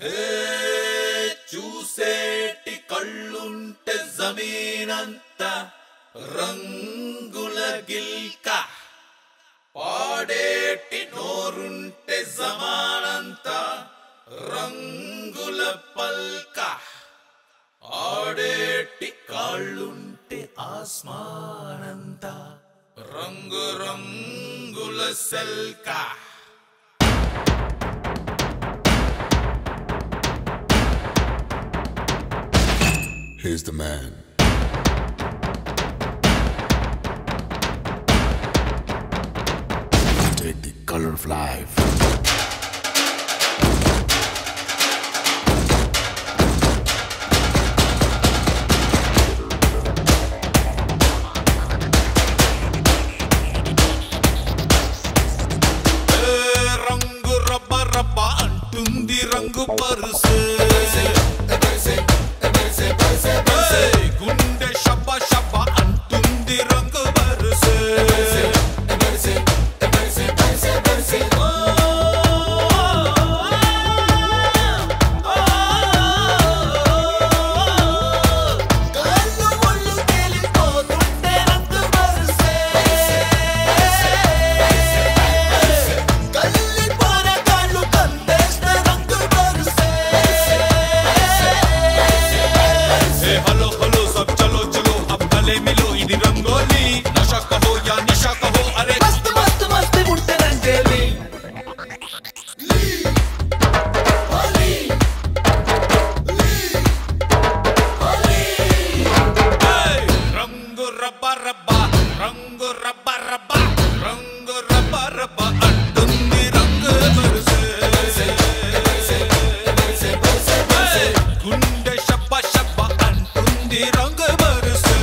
చూసేటి కళ్ళుంటే జమీనంత రంగుల గిల్క పాడేటి నోరుంటే జమానంత రంగుల పల్క ఆడేటి కాళ్ళుంటే ఆస్మానంత రంగు రంగుల సెల్కా Here's the man. Take the color of life. ఏ రంగు రబ్బ రబ్బ అంటుంది రంగు పరుసు ఏయ్, గుండె షబ్బ షబ్బ అంటుంది రంగు పరుసు కాళ్ళు ఒళ్ళు తేలిపోతుంటే రంగు పరుసే కల్లి పోరగాళ్ళు కందేస్తే రంగు పరుసే ए हेलो हेलो सब चलो चलो अब गले मिलो ఇది రంగోలి నషా కహో యా నిషా కహో అరే మస్త్ మస్త్ మస్త్ ముట్టనంటేలి రంగు రబ్బ రబ్బ రంగు రబ్బ రబ్బ రంగు రబ్బ రబ్బ అంటుంది రంగు మరుసే గుండె షబ్బ షబ్బ అంటుంది రంగు మరుసే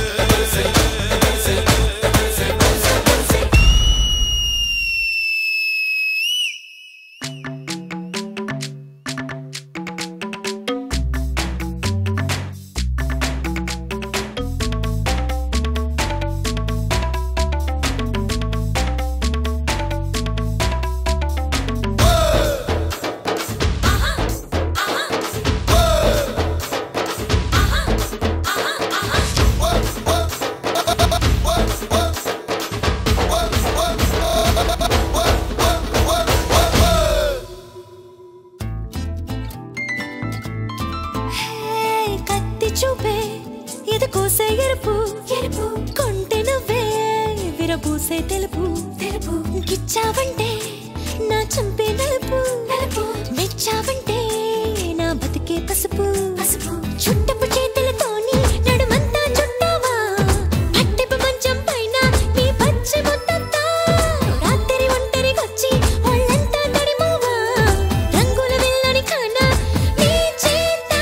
హే, కత్తి చూపే ఇది కోసే ఎరుపు ఎరుపు కొంటె నువ్వే విరబూసే తెలుపు తెలుపు గిచ్చావంటే నా చంపే నలుపు నలుపు మెచ్చావంటే నా బతికే పసుపు పసుపు చుట్టపు చేతులతోని నడుమంతా చుట్టావా పట్టెపు మంచం పైన నీ పచ్చి ముద్దంతా రాత్రి ఒంటరిగొచ్చి ఒళ్ళంతా తడిమావా రంగుల వెళ్ళని కాన నీ చేత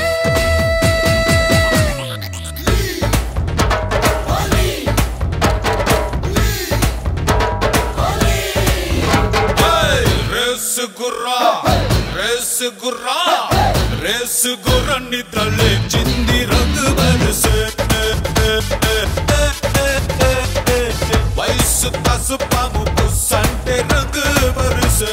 రేసు గుర్రా రేసు గుర్రా రేసు గుర్రాన్ని తలెచ్చింది రంగు బరుసే వయసు పసుపాము పుస్సంటే రంగు బరుసే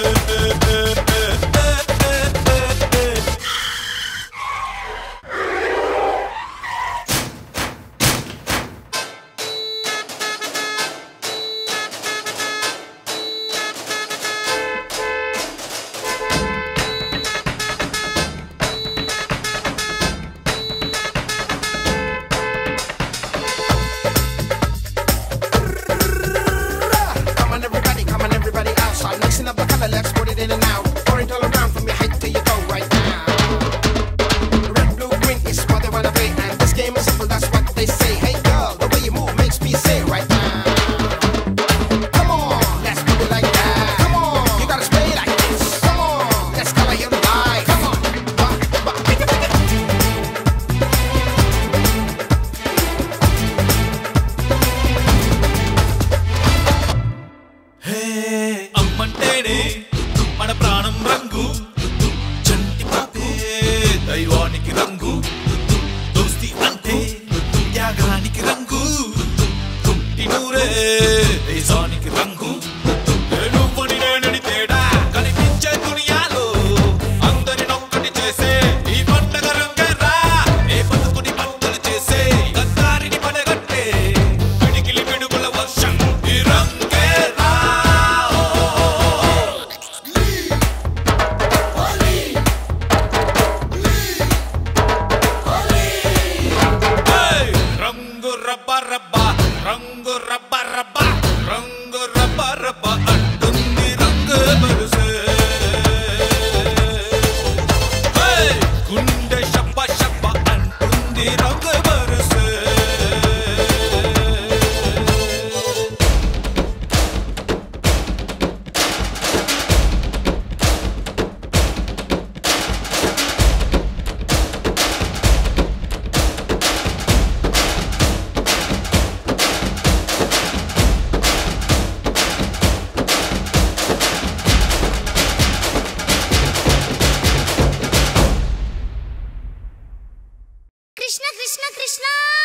కృష్ణ కృష్ణ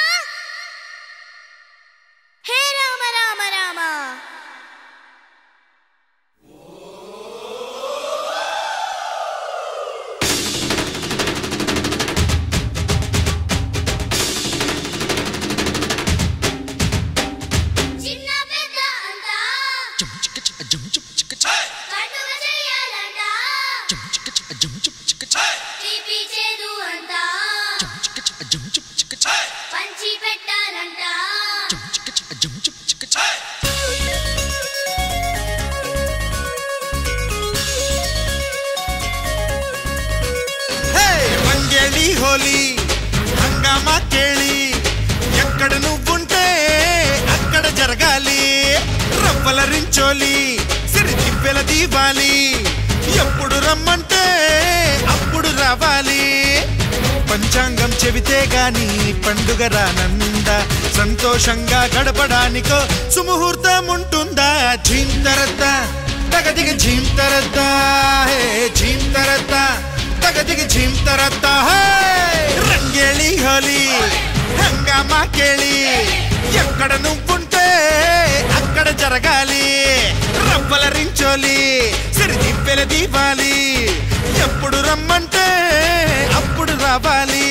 హే రామ రామ రామ చిన్న పెద్ద అంతా పండుగ చేయాలంట తీపి చేదు అంతా పంచి పెట్టాలంట హే! మంగేళి హోలీ హంగామా కేళి ఎక్కడ నువ్వుంటే అక్కడ జరగాలి రవ్వల రించోలి సిరి దివ్వెల దీవాలి ఎప్పుడు రమ్మంటే అప్పుడు రావాలి పంచాంగం చెబితే గాని పండుగ రానందా సంతోషంగా గడపడానికో సుముహూర్తం ఉంటుందా ఝీంతరద్ద తగదిగ ఝీంతరద్ద హే ఝీంతరద్ద తగదిగ ఝీంతరద్ద హే రంగేళి హోలీ హంగామా కేళి ఎక్కడ నువ్వుంటే అక్కడ జరగాలి రవ్వల రించోలి సిరి దివ్వెల దీవాలి ఎప్పుడు రమ్మంటే అప్పుడు రావాలి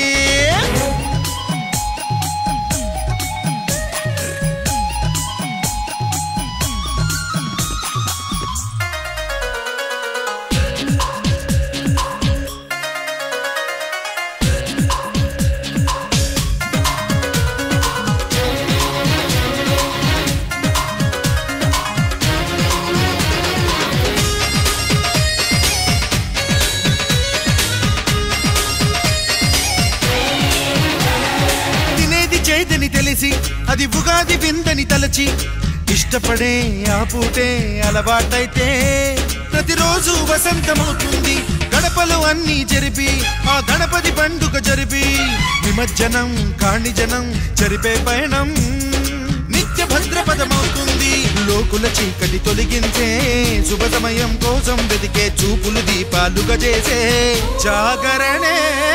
తినేది చేదని తెలిసి అది ఉగాది విందని తలచి ఇష్టపడే ఆ పూటే అలవాటైతే ప్రతిరోజు వసంతమవుతుంది గడపలు అన్నీ జరిపి ఆ గణపతి పండుగ జరిపి నిమజ్జనం కాణిజనం జరిపే పయనం నిత్య భద్రపదమవుతుంది లోకుల చీకటి తొలగించే శుభ సమయం కోసం వెతికే చూపులు దీపాలుగా చేసే జాగరణే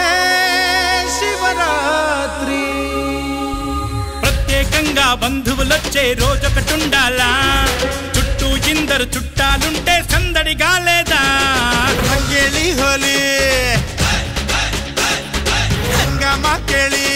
శివరాత్రి ప్రత్యేకంగా బంధువులొచ్చే రోజొకటుండాలా చుట్టూ ఇందరు చుట్టాలుంటే సందడిగా లేదా ಹಂಗೇಳಿ ಹೋಲಿ ಹಂಗಾಮ ಕೇಳಿ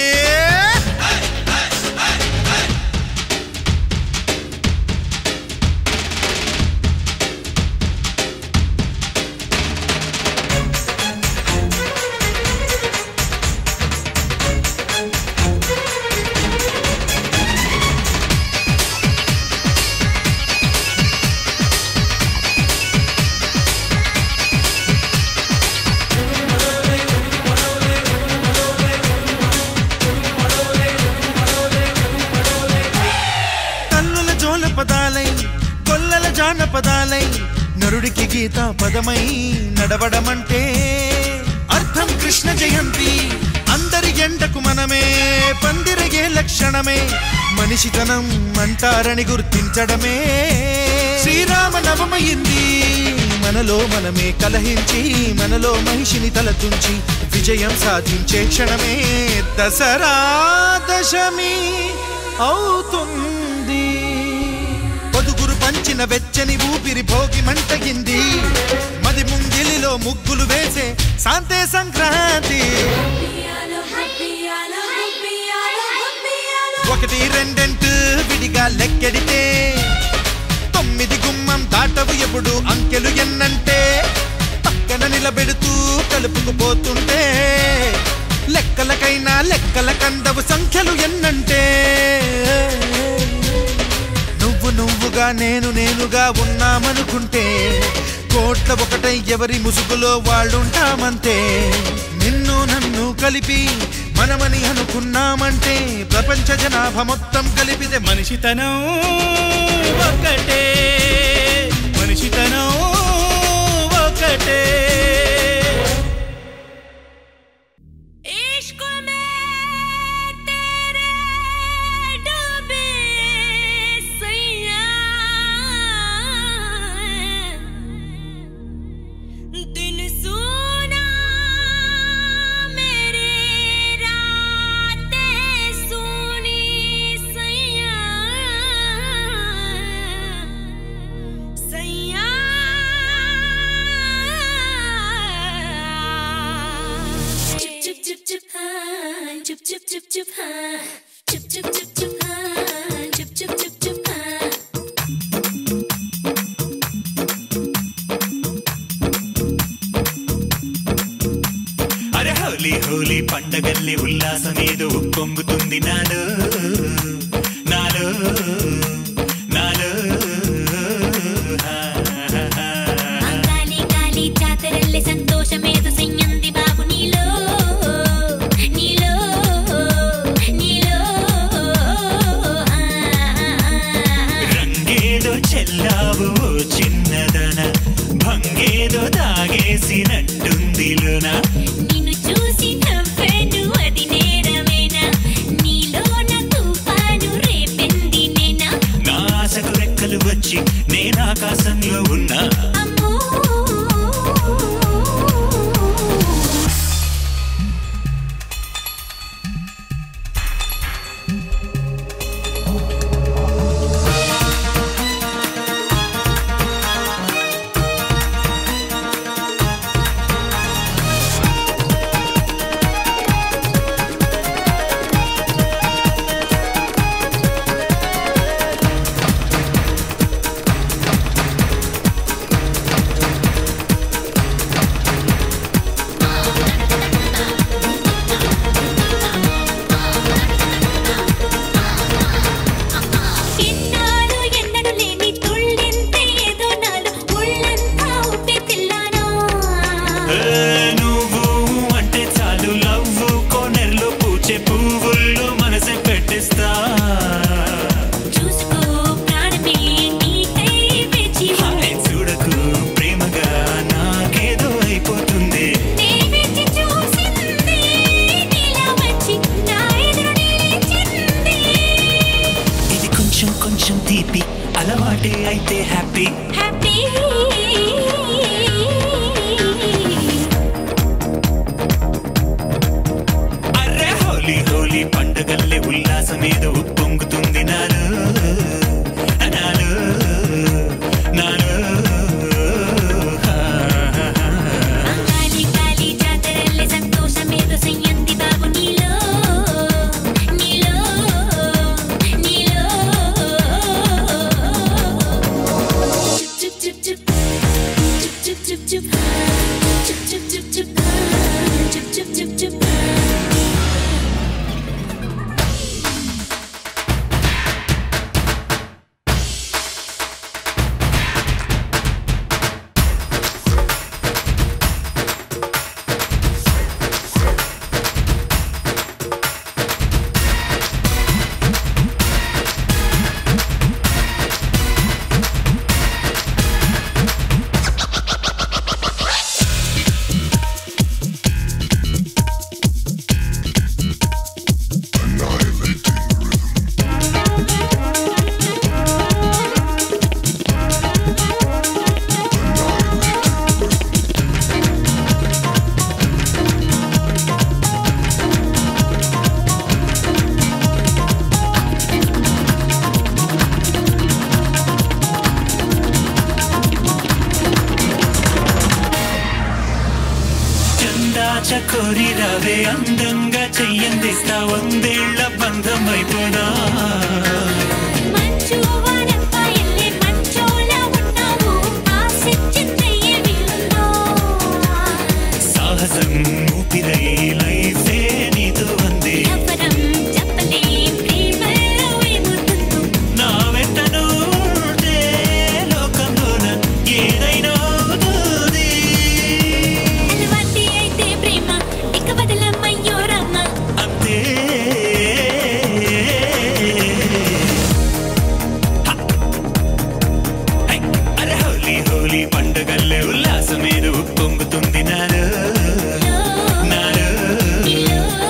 తల్లుల జోల పదాలై కొల్లల జానపదాలై నరుడికి గీత పదమై నడవడమంటే అర్థం కృష్ణ జయంతి అందరి ఎండకు మనమే పందిరగే లక్షణమే మనిషితనం అంటారని గుర్తించడమే శ్రీరామ నవమయింది మనలో మనమే కలహించి మనలో మహిషిని తలతుంచి విజయం సాధించే క్షణమే దసరా దశమి అవుతుంది పొదుగురు పంచిన వెచ్చని ఊపిరి భోగి మంటగింది మది ముంగిలిలో ముగ్గులు వేసే శాంతే సంక్రాంతి ఒకటి రెండెంటు విడిగా లెక్కెడితే తొమ్మిది గుమ్మం దాటవు ఎప్పుడు అంకెలు ఎన్నంటే పక్కన నిలబెడుతూ కలుపుకుపోతుంటే లెక్కలకైనా లెక్కల కందవు సంఖ్యలు ఎన్నంటే నువ్వు నువ్వుగా నేను నేనుగా ఉన్నామనుకుంటే కోట్ల ఒకటై ఎవరి ముసుగులో వాళ్ళుంటామంతే నిన్ను నన్ను కలిపి మనమని అనుకున్నామంటే ప్రపంచ జనాభా మొత్తం కలిపితే మనిషి మనిషితనం ఒకటే మనిషితనం ఒకటే इश्क में तेरे डूबे सैया दिन सोना मेरी रातें chup ha, chup chup chup chup ha, chup chup chup chup ha, chup chup chup chup ha. అరే హోలీ హోలీ పండగల్లి ఉల్లాసమేదో ఉప్పొంగుతుంది నాలో నాలో నాలో హా, హా, హా. ఆ గాలి గాలి జాతరల్లే సంతోషమేదో సంయంది బాబు నీలో నీలో నీలో ఆ, ఆ, ఆ. రంగేదో చెల్లావు ఓ చిన్నదన భంగేదో తాగేసినట్టుందిలోనా నిన్ను చూసి నవ్వాను అది నేరమేనా నీలోన తుఫాను రేపెంది నేనా నా ఆశకు రెక్కలు వచ్చి నేను ఆకాశంలో ఉన్నా అమ్మో ఎన్నాడు ఎన్నడు లేని తుళ్ళెంతే ఏదో నాలో ఒళ్ళంతా ఉప్పే తిల్లానా ఏ, నువ్వు అంటే చాలు లవ్వు కోనెర్లు పూచే పువ్వుల్లో మనసే పెట్టేస్తా చూసుకో ప్రాణమే నీకై వేచి హాయ్ చూడకు ప్రేమగా నాకేదో అయిపోతుంది నే వేచి చూసింది నీలా వచ్చి నా ఎదురు నిలిచింది ఇది కొంచెం కొంచెం తీపి అలవాటే అయితే హ్యాపీ హ్యాపీ అర్రే హోలీ హోలీ పండగల్లే ఉల్లాసమేదో ఉప్పొంగుతుంది నాలో నాలో నాలో హా, హా, హా. గాలి గాలి జాతరల్లే సంతోషమేదో సంయంది బాబు నీలో నీలో నీలో చుప్ చుప్ చుప్ చుప్ చుప్ చుప్ చుప్ చుప్ చుప్ చుప్ చుప్ చుప్ చుప్ చుప్ చుప్ చందా చకోరి రవే అందంగా చెయ్యందిస్తా వందేళ్ల బంధం అయిపోదా మంచు వానపాయల్లే మంచోలా ఉన్నావు ఆశించిందయ్యే విల్లో సాహసం ఊపిరై లైఫే నీతో అంది ఎవరం చెప్పలే ప్రేమలో ఏముంటుందో నా వెంటను ఉంటే లోకంలోన ఏదైనా అవుతుంది అలవాటి అయితే ప్రేమ ఇక వదలమ్మయ్యో రమ్మ అంతే హ! హై! అరే హోలీ హోలీ పండుగల్లే ఉల్లాసమేదో పొంగుతుంది నాలో నాలో నీలో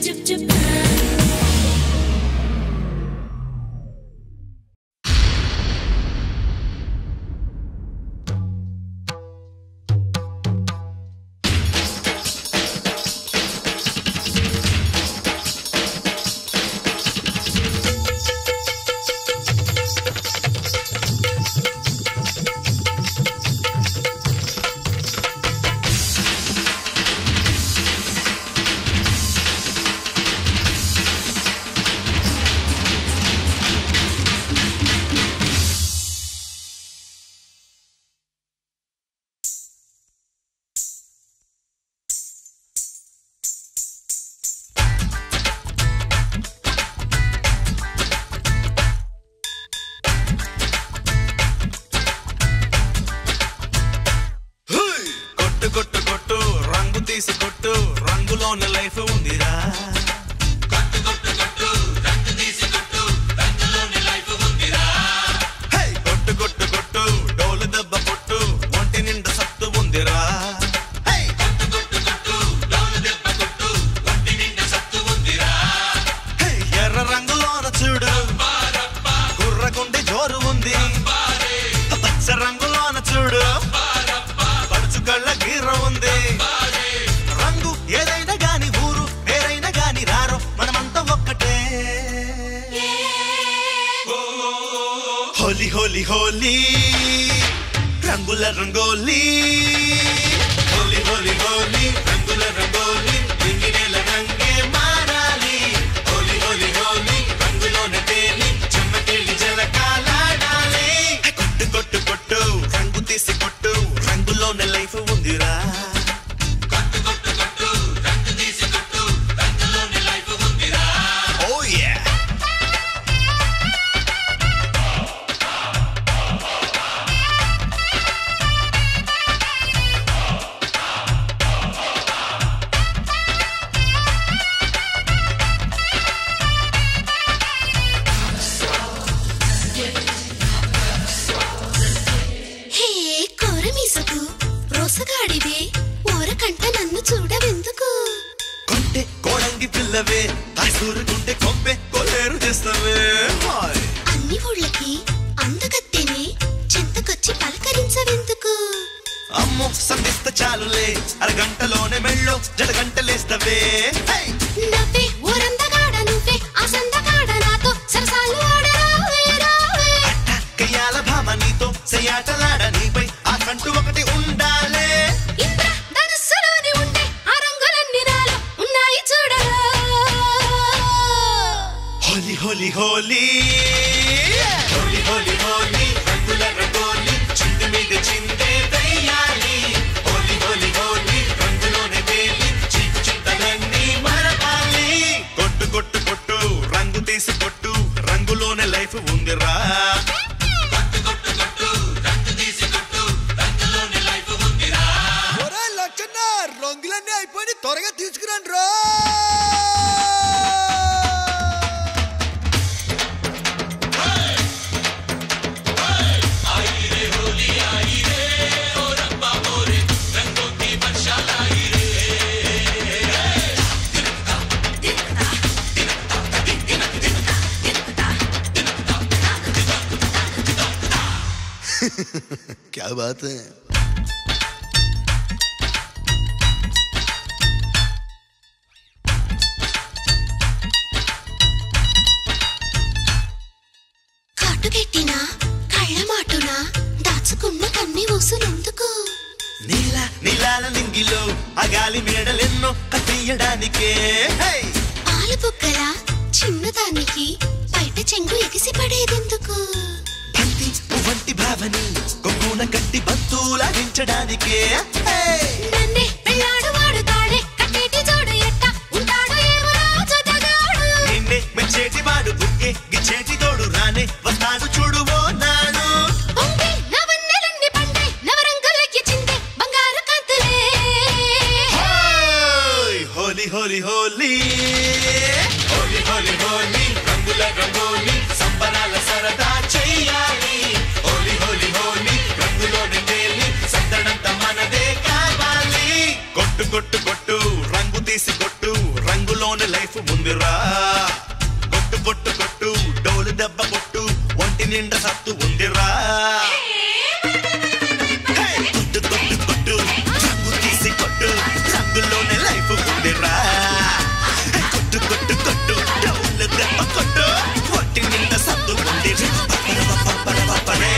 chip chip. హుయ్! కొట్టు కొట్టు కొట్టు రంగు తీసి కొట్టు రంగులోని లైఫ్ ఉందిరా కొట్టు కొట్టు కొట్టు రంగు తీసి కొట్టు రంగులోని లైఫ్ ఉందిరా హే! కొట్టు కొట్టు కొట్టు డోలు దెబ్బ కొట్టు ఒంటి నిండా సత్తు ఉందిరా హే! కొట్టు కొట్టు కొట్టు డోలు దెబ్బ కొట్టు ఒంటి నిండా సత్తు ఉందిరా హే! ఎర్ర రంగులోన చూడు గుర్రగుండి జోరు ఉంది పచ్చ రంగులోన చూడు పడుచు కళ్ళ గీర ఉంది రంగు ఏదైనా గాని ఊరు వేరైనా గాని రారు మనమంతా ఒక్కటే హోలీ హోలీ హోలీ రంగుల రంగోలీ హోలీ హోలీ హోలీ రంగుల రంగోలీ దిగినెల రంగే మారాలి హోలీ హోలీ హోలీ రంగులోన తేలి చెమ్మకెళ్ళి జలకాలాడాలి కొట్టు కొట్టు కొట్టు రంగు తీసి కొట్టు రంగులోనే లైఫ్ ఉందిరా కొట్టు కొట్టు కొట్టు రంగు తీసి కొట్టు రంగులోనే లైఫ్ ఉందిరా ఓ యా హే కోరమీసకు రోసగాడివే ఓరకంట నన్ను చూడవెందుకు కొంటే కోడంగి పిల్లవే కాసూరుకుంటే కొంపే కొలేరు చేస్తావే హాయ్ అన్ని ఊళ్ళకి అందగత్తెనే చెంతకొచ్చి పలకరించవెందుకు అమ్మో సంధిస్త చాలులే అరగంటలోనే మెళ్ళో జడగంటలేస్తవే హై! నవ్వే ఊరందగాడ నువ్వే ఆ సందగాడ నాతో సరసాలు ఆడరావే రావే కయ్యాల భామ నీతో సయ్యాటలాడ నీపై ఆ కంటూ ఒకటి ఉండాలే ఇంద్ర ధనుస్సులోని ఉండే ఆ రంగులన్నీ నాలో ఉన్నాయి చూడరా హోలీ హోలీ హోలీ హోలీ హోలీ హోలీ రంగుల రంగోలి చింది మీద చిందే వెయ్యాలి హోలీ హోలీ హోలీ రంగులోనే తేలి చీకు చింతలన్నీ మరపాలి కొట్టు కొట్టు కొట్టు రంగు తీసి కొట్టు రంగులోనే లైఫ్ ఉందిరా కొట్టు కొట్టు కొట్టు రంగు తీసి కొట్టు రంగులోనే లైఫ్ ఉందిరా ఒరే లక్షణ రంగులన్నీ అయిపోయి త్వరగా తీసుకురండి రో क्या बात है కాటుకెట్టిన కళ్ళ మాటున దాచుకున్న కన్ని ఊసులెందుకు నీల నీలాల నింగిలో ఆ గాలి మేడలెన్నో కట్టేయడానికే హై! పాలు బుగ్గల చిన్నదానికి బయట చెంగు ఎగిసి పడేదెందుకు బంతి పువ్వంటి భావని కొమ్మున కట్టి బంతులాగించడానికే హై! నన్నే పెళ్ళాడు వాడు తాడే కట్టేటి జోడు ఎట్ట ఉంటాడు ఏమో రాజు తగాడు నిన్నే మెచ్చేటి వాడు బుక్కే గిచ్చేటి తోడు రానే వస్తాడు చూడు ఓ నాడు పొంగే నవన్నెలన్నీ పండే నవరంగులకి చిందే బంగారు కాంతులే హోయ్! హోలీ హోలీ హోలీ హోలీ హోలీ హోలీ రంగుల రంగోలి సంబరాల సరదా చెయ్యాలి హోలీ హోలీ హోలీ రంగులోనే తేలి సందడంత మనదే కావాలి కొట్టు కొట్టు కొట్టు రంగు తీసి కొట్టు రంగులోనే లైఫ్ ఉందిరా కొట్టు కొట్టు కొట్టు డోలు దెబ్బ కొట్టు ఒంటి నిండా సత్తు ఉందిరా హే! కొట్టు కొట్టు కొట్టు రంగు తీసి కొట్టు రంగులోనే లైఫ్ ఉందిరా హే! కొట్టు కొట్టు కొట్టు డోలు దెబ్బ కొట్టు ఒంటి నిండా సత్తు ఉందిరా పప్పర పప్పర పప్పరే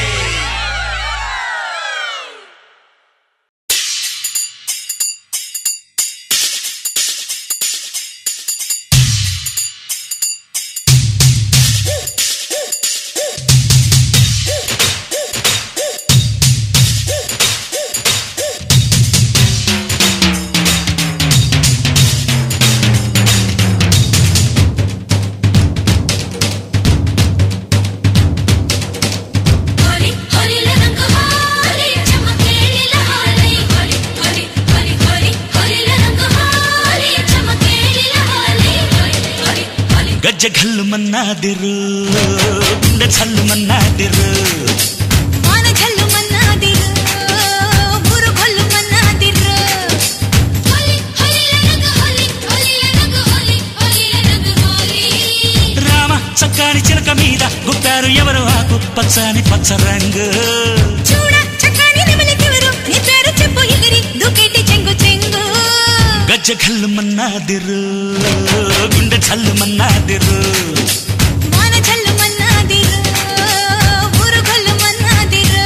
హరి హరి లరంగ హారి చమకేలిల హారి హరి హరి హరి హరి హరి లరంగ హారి చమకేలిల హారి హరి హరి హరి గజ్జ ఘల్లు మన్నాదిరు గుండె చల్లు మన్నాదిరు వాన జల్లు మన్నాదిరు బురు గొల్లు మన్నాదిరు హరి హరి లరంగ హరి హరి లరంగ హరి హరి లరంగ హరి రామ చక్కని చిలక మీద గుప్పారు ఎవరు ఆకు పచ్చని పచ్చ రంగు చూడ చక్కని నెమలికెవరు నీ పేరు చెప్పు ఎగిరి దుకేటి చెంగు చెంగు గజ్జ ఘల్లు మన్నాదిరు గుండె చల్లు మన్నాదిరు వాన జల్లు మన్నాదిరు బురు గొల్లు మన్నాదిరు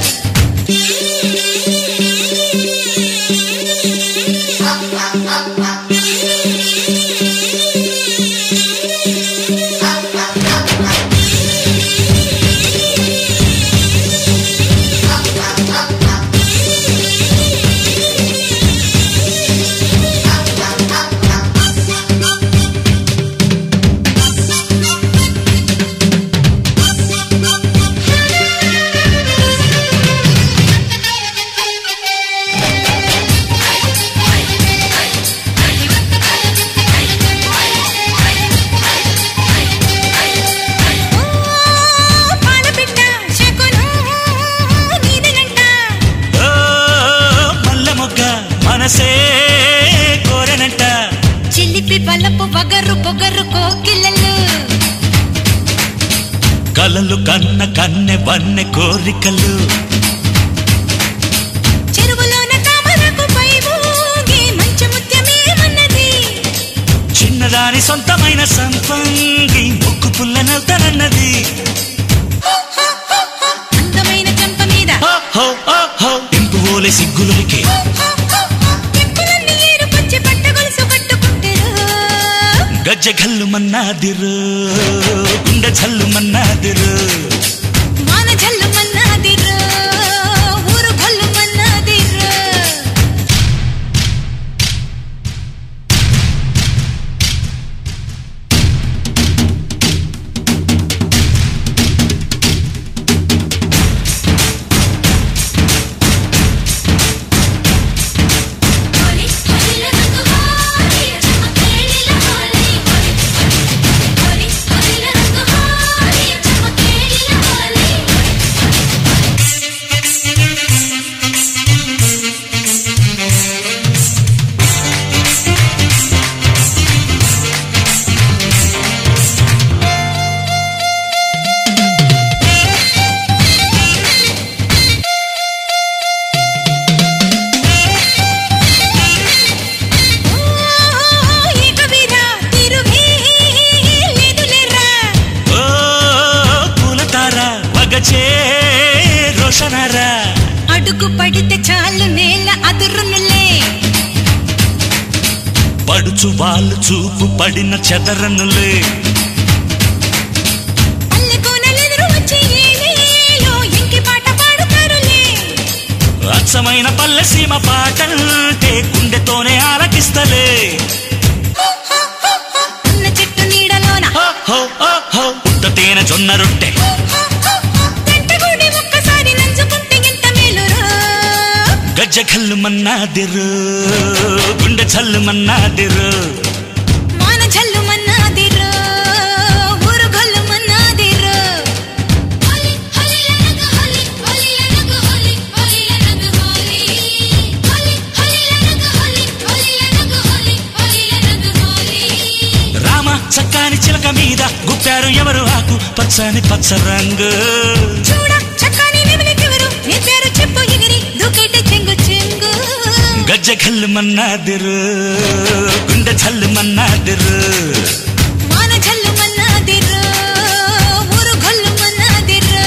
పాడబిడ్డ శకును నీదనంట ఓ మల్ల మొగ్గ మనసే కోరనంట చిలిపి బలపు వగరు పొగరు కోకిలలు కలలు కన్న కన్నె వన్నె కోరికలు చెరువులోన తామరకు పై ఊగి మంచి ముత్యమేమన్నది చిన్నదాని సొంతమైన సంపంగి ముక్కు పుల్లనవుతానన్నది అందమైన చెంప మీద ఓహో ఓహో ఇంపు ఓలే సిగ్గులకి ఎప్పులన్నీ ఏరుకొచ్చి పట్ట గొలుసు కట్టుకుంటారు గజ్జ ఘల్లు మన్నాదిరు గుండె చల్లు మన్నాదిరు వాన జల్లు మన్నాదిరు ఊరు గొల్లు మన్నాదిరు హరి హరి లరంగ హారి చమకేలిల హారి హరి హరి హరి లరంగ హారి చమకేలిల హారి ఈ కవిరా తిరుగే లేదులేరా ఓ పూలతార వగచే రోషనారా అడుగు పడితే చాలు నేల అదురునులే పడుచు వాళ్ళు చూపు పడిన చెదరనులే పల్లె కోనలెదురు వచ్చి ఏలేలో ఇంకి పాట పాడుతారులే అచ్చమైన పల్లె సీమ పాటంటే గుండెతోనే ఆలకిస్తలే ఉన్న చెట్టు నీడలోన ఓహో ఓహో ఉత్త తేనె జొన్న రొట్టె గంటగూడి ఒక్కసారి నంచుకుంటే ఎంత మేలురా గజ్జ ఘల్లు మన్నాదిరు గుండె చల్లు మన్నాదిరు మాన జల్లు మన్నాదిరు ఊరు గొల్లు మన్నాదిరు హలి హలి లనగ హలి హలి లనగ హలి హలి లనగ హలి హలి హలి లనగ హలి హలి లనగ హలి హలి లనగ హలి చక్కాని చిలక మీద గుప్పారు ఎవరు ఆకు పచ్చని పచ్చ రంగు చూడ చక్కని నెమలికెవరు నీ పేరు చెప్పు ఎగిరి దూకేటి చెంగు చెంగు గజ్జ గల్లు మన్నాదిరు గుండె చల్లు మన్నాదిరు మాన జల్లు మన్నాదిరు ఊరు గొల్లు మన్నాదిరు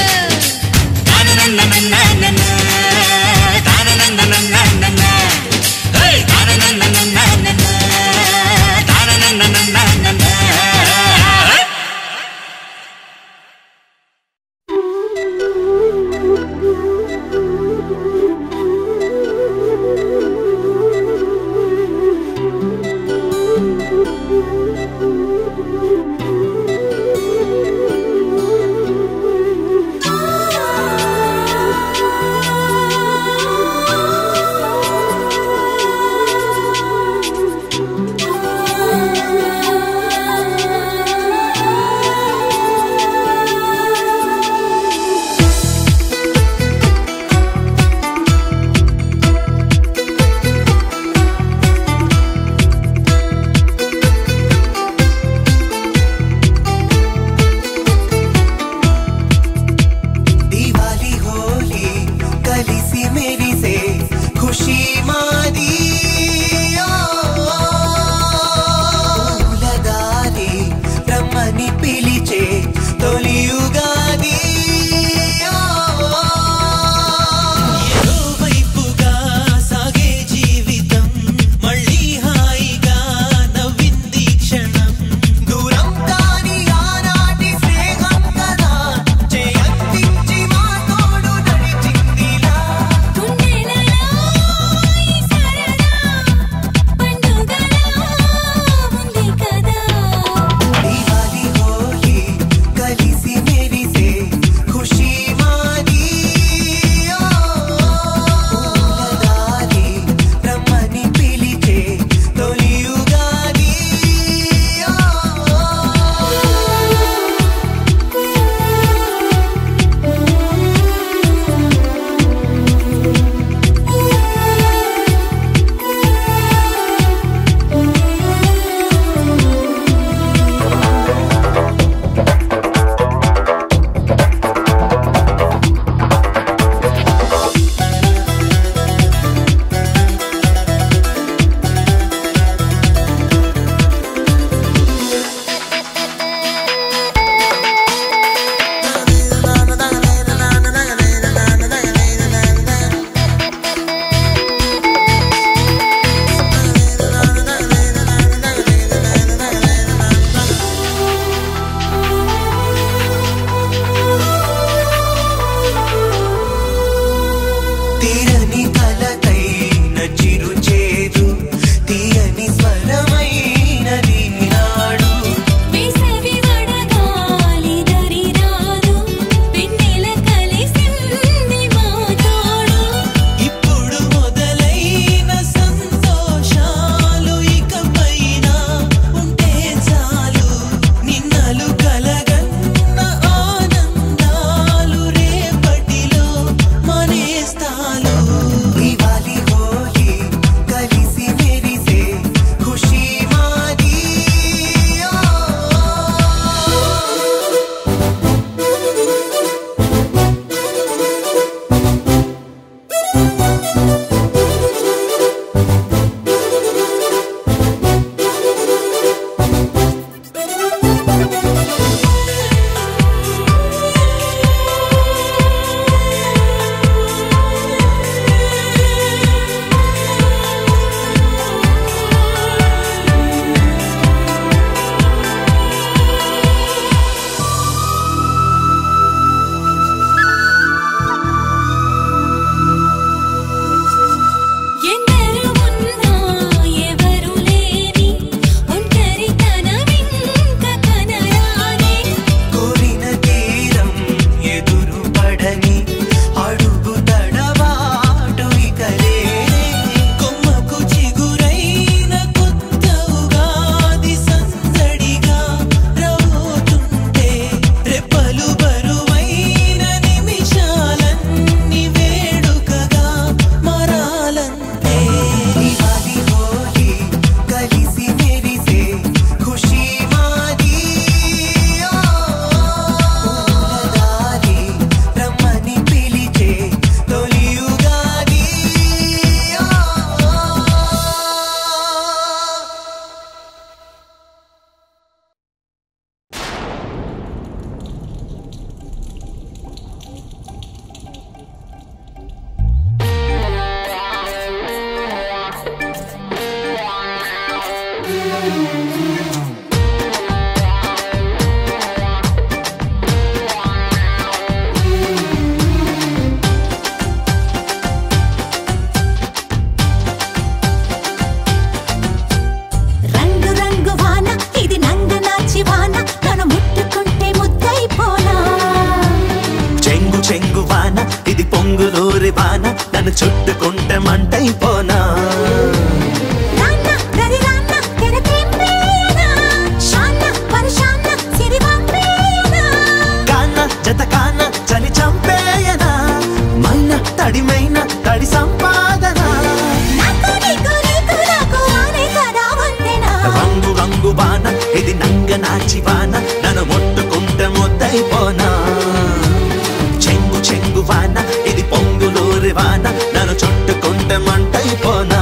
చుట్టుకుంటే మంటైపోనా రాన్న రరి రాన్న తెరకెంపేనా షాన్న పరషాన్న సిరివంపేనా కాన జత కాన చలి చంపేయనా మైన తడిమైన తడి సంపాదన నాకు నీకు నీకు నాకు ఆనే కదా వంతెనా రంగు రంగు వాన ఇది నంగ నాచి వాన నన్ను ముట్టుకుంటే ముద్దైపోనా చెంగు చెంగు వాన ఇది పొంగులూరి వాన నన్ను చుట్టుకుంటే మంటైపోనా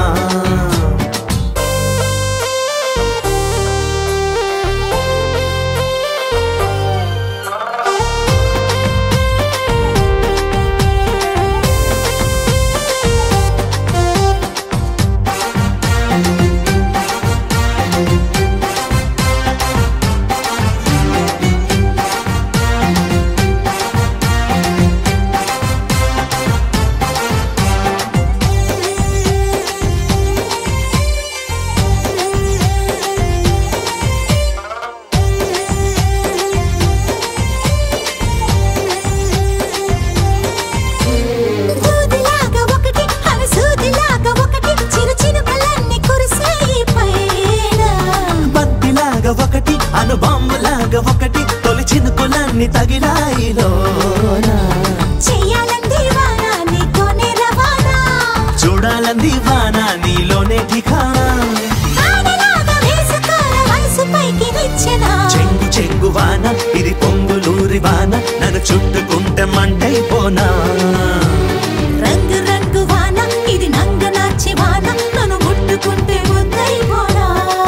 దూదిలాగా ఒకటి అలసూదిలాగా ఒకటి చిరు చినుకలన్నీ కురిసాయి పైన బత్తిలాగా ఒకటి అను బాంబులాగా ఒకటి తొలి చినుకులన్నీ తగిలాయిలోనా చెయ్యాలంది వాన నీతోనే రవాణా చూడాలంది వాన నీలోనే ఠికానా ఆడలాగా వేసుకోల వయసు పైకి నిచ్చెనా చెంగు చెంగు వాన ఇది పొంగులూరి వాన నన్ను చుట్టుకుంటే మంటైపోనా రంగు రంగు వాన ఇది నంగ నాచి వాన నన్ను ముట్టుకుంటే ముద్దైపోనా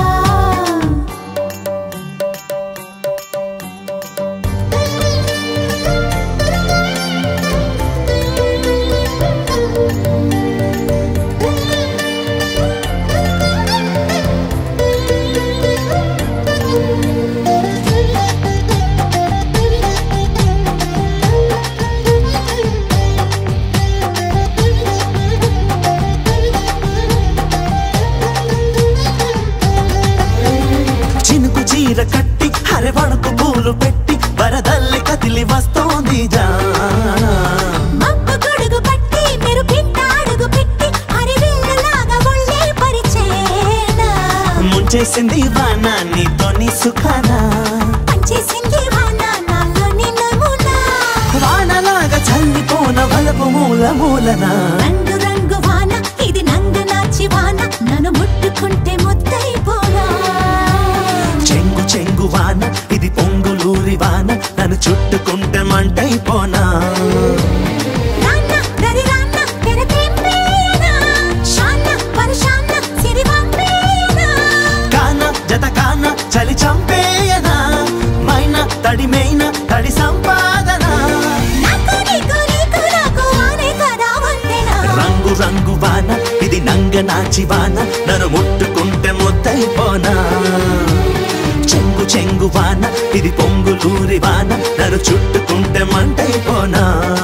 చినుకు చీర కట్టి హరవణకు పూలు పెట్టి వరదల్లి కదిలి వస్తోంది జానా మబ్బు గొడుగు పట్టి మెరుపింట అడుగు పెట్టి హరివిల్లలాగా ఒళ్ళే పరిచేనా ముంచేసింది వాన నీతోని సుఖానా పంచేసింది వాన నాలోని నమూనా వానలాగా చల్లిపోన వలపు మూల మూలన రంగు రంగు వాన ఇది నంగ నాచి వాన నన్ను ముట్టుకుంటే ముద్దైపోనా చెంగు చెంగు వాన ఇది పొంగులూరి వాన నన్ను చుట్టుకుంటే మంటైపోనా రాన్న రరి రాన్న తెరకెంపేనా షాన్న పరషాన్న సిరివంపేనా కాన జత కాన చలి చంపేయనా మైన తడిమైన తడి సంపాదన నాకు నీకు నీకు నాకు ఆనే కదా వంతెనా రంగు రంగు వాన ఇది నంగ నాచి వాన నన్ను ముట్టుకుంటే ముద్దైపోనా చెంగు చెంగు వాన ఇది పొంగులూరి వాన నన్ను చుట్టుకుంటే మంటైపోనా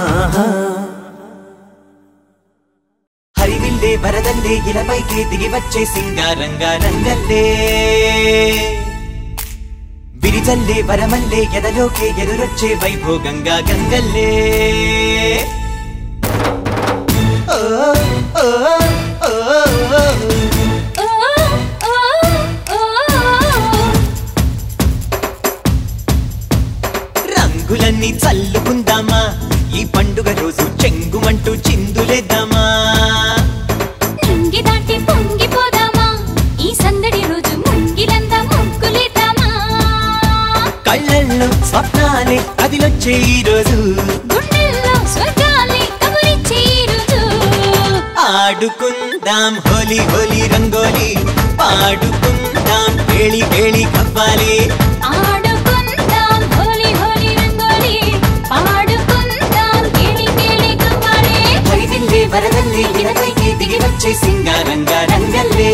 హరివిల్లే వరదల్లే ఇలపైకి దిగి వచ్చే సింగారంగా రంగల్లే విరిజల్లే వరమల్లే ఎదలోకే ఎదురొచ్చే వైభోగంగా గంగల్లే ఓ ఓ ఓ ఓ. ఓ ఓ ఓ రంగులన్నీ చల్లుకుందామా ఈ పండుగ రోజు చెంగుమంటూ చిందులేద్దామా నింగి దాటి పొంగిపోదామా ఈ సందడి రోజు ముంగిలందా ముగ్గులేద్దామా కళ్ళల్లో స్వప్నాలే అదిలొచ్చే ఈ రోజు గుండెల్లో స్వర్గాలే కబురిచ్చే ఈ రోజు ఆడుకుందాం హోలీ హోలీ రంగోలి పాడుకుందాం కేళి కేళి కవ్వాలి ఆడుకుందాం హోలీ హోలీ రంగోలి పాడుకుందాం కేళి కేళి కవ్వాలి హరిదిల్లే వరదల్లే ఇనపైకి దిగి వచ్చే సింగారంగా రంగల్లే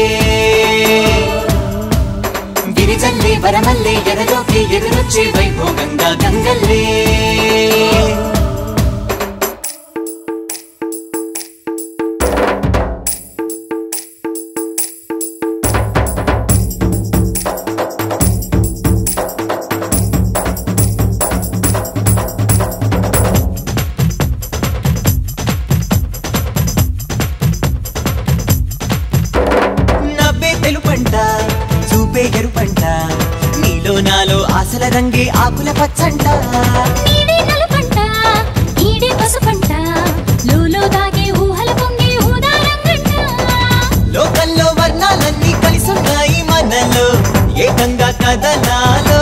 గిరిజల్లే వరమల్లే ఎదలోకి ఎదురొచ్చే వైభోగంగా గంగల్లే ఆశల రంగే ఆకుల పచ్చంట నీడే నలుపంట ఈడే పసుపంట లోలో దాగే ఊహల పొంగే ఊదారంగంట లోకంలో వర్ణాలన్నీ కలిసున్నాయి మనలో ఏకంగా కదలాలో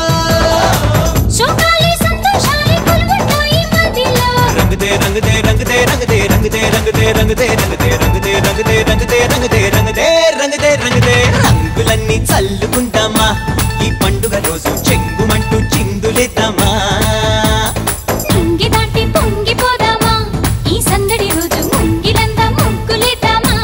శోకాలే సంతోషాలే కొలువుంటాయి మదిలో రంగుదే రంగుదే రంగుదే రంగుదే రంగుదే రంగుదే రంగుదే రంగుదే రంగుదే రంగుదే రంగుదే రంగుదే రంగుదే రంగుదే రంగుదే రంగులన్నీ చల్లుకుంటామా ఈ పండుగ రోజు చెంగుమంటూ చిందులేద్దామా నింగి దాటి పొంగిపోదామా ఈ సందడి రోజు ముంగిలంతా ముగ్గులేద్దామా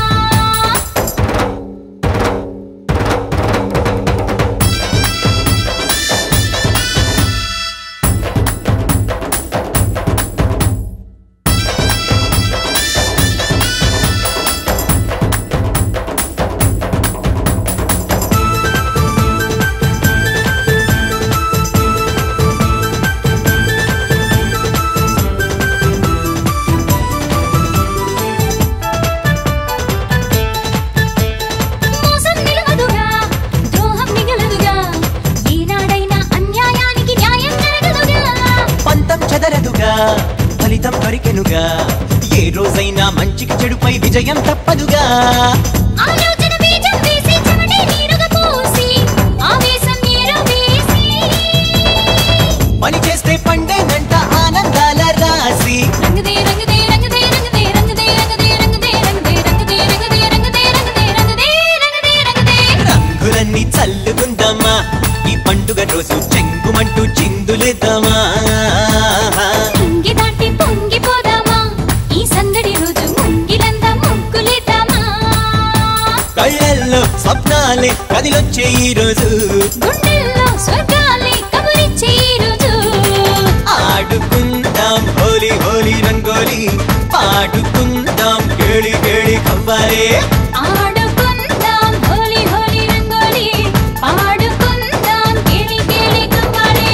మోసం నిలవదుగా ద్రోహం మిగలదుగా ఏనాడైనా అన్యాయానికి న్యాయం జరగదుగా పంతం చెదరదుగా ఫలితం దొరికెనుగా ఏ రోజైనా మంచికి చెడుపై విజయం తప్పదుగా ఆలోచన బీజం వేసి చెమటే నీరుగా పోసి ఆవేశం నీరు వేసి పని చేస్తే పండేనంట ఆనందాల రాసి రంగుదే రంగుదే రంగుదే రంగుదే రంగుదే రంగుదే రంగుదే రంగుదే రంగుదే రంగుదే రంగుదే రంగుదే రంగుదే రంగుదే రంగుదే రంగులన్నీ చల్లుకుందామా ఈ పండుగ రోజు చెంగుమంటూ చిందులేద్దామా పొంగి దాటి పొంగిపోదామా ఈ సందడి రోజు ముంగిలంతా ముగ్గులేద్దామా కళ్ళల్లో స్వప్నాలే కదిలొచ్చే ఈ రోజు గుండెల్లో స్వర్గాలే కబురిచ్చే ఈ రోజు ఆడుకుందాం హోలీ హోలీ రంగోలి పాడుకుందాం కేళి కేళి కవ్వాలే ఆడుకుందాం హోలీ హోలీ రంగోలి పాడుకుందాం కేళి కేళి కవ్వాలే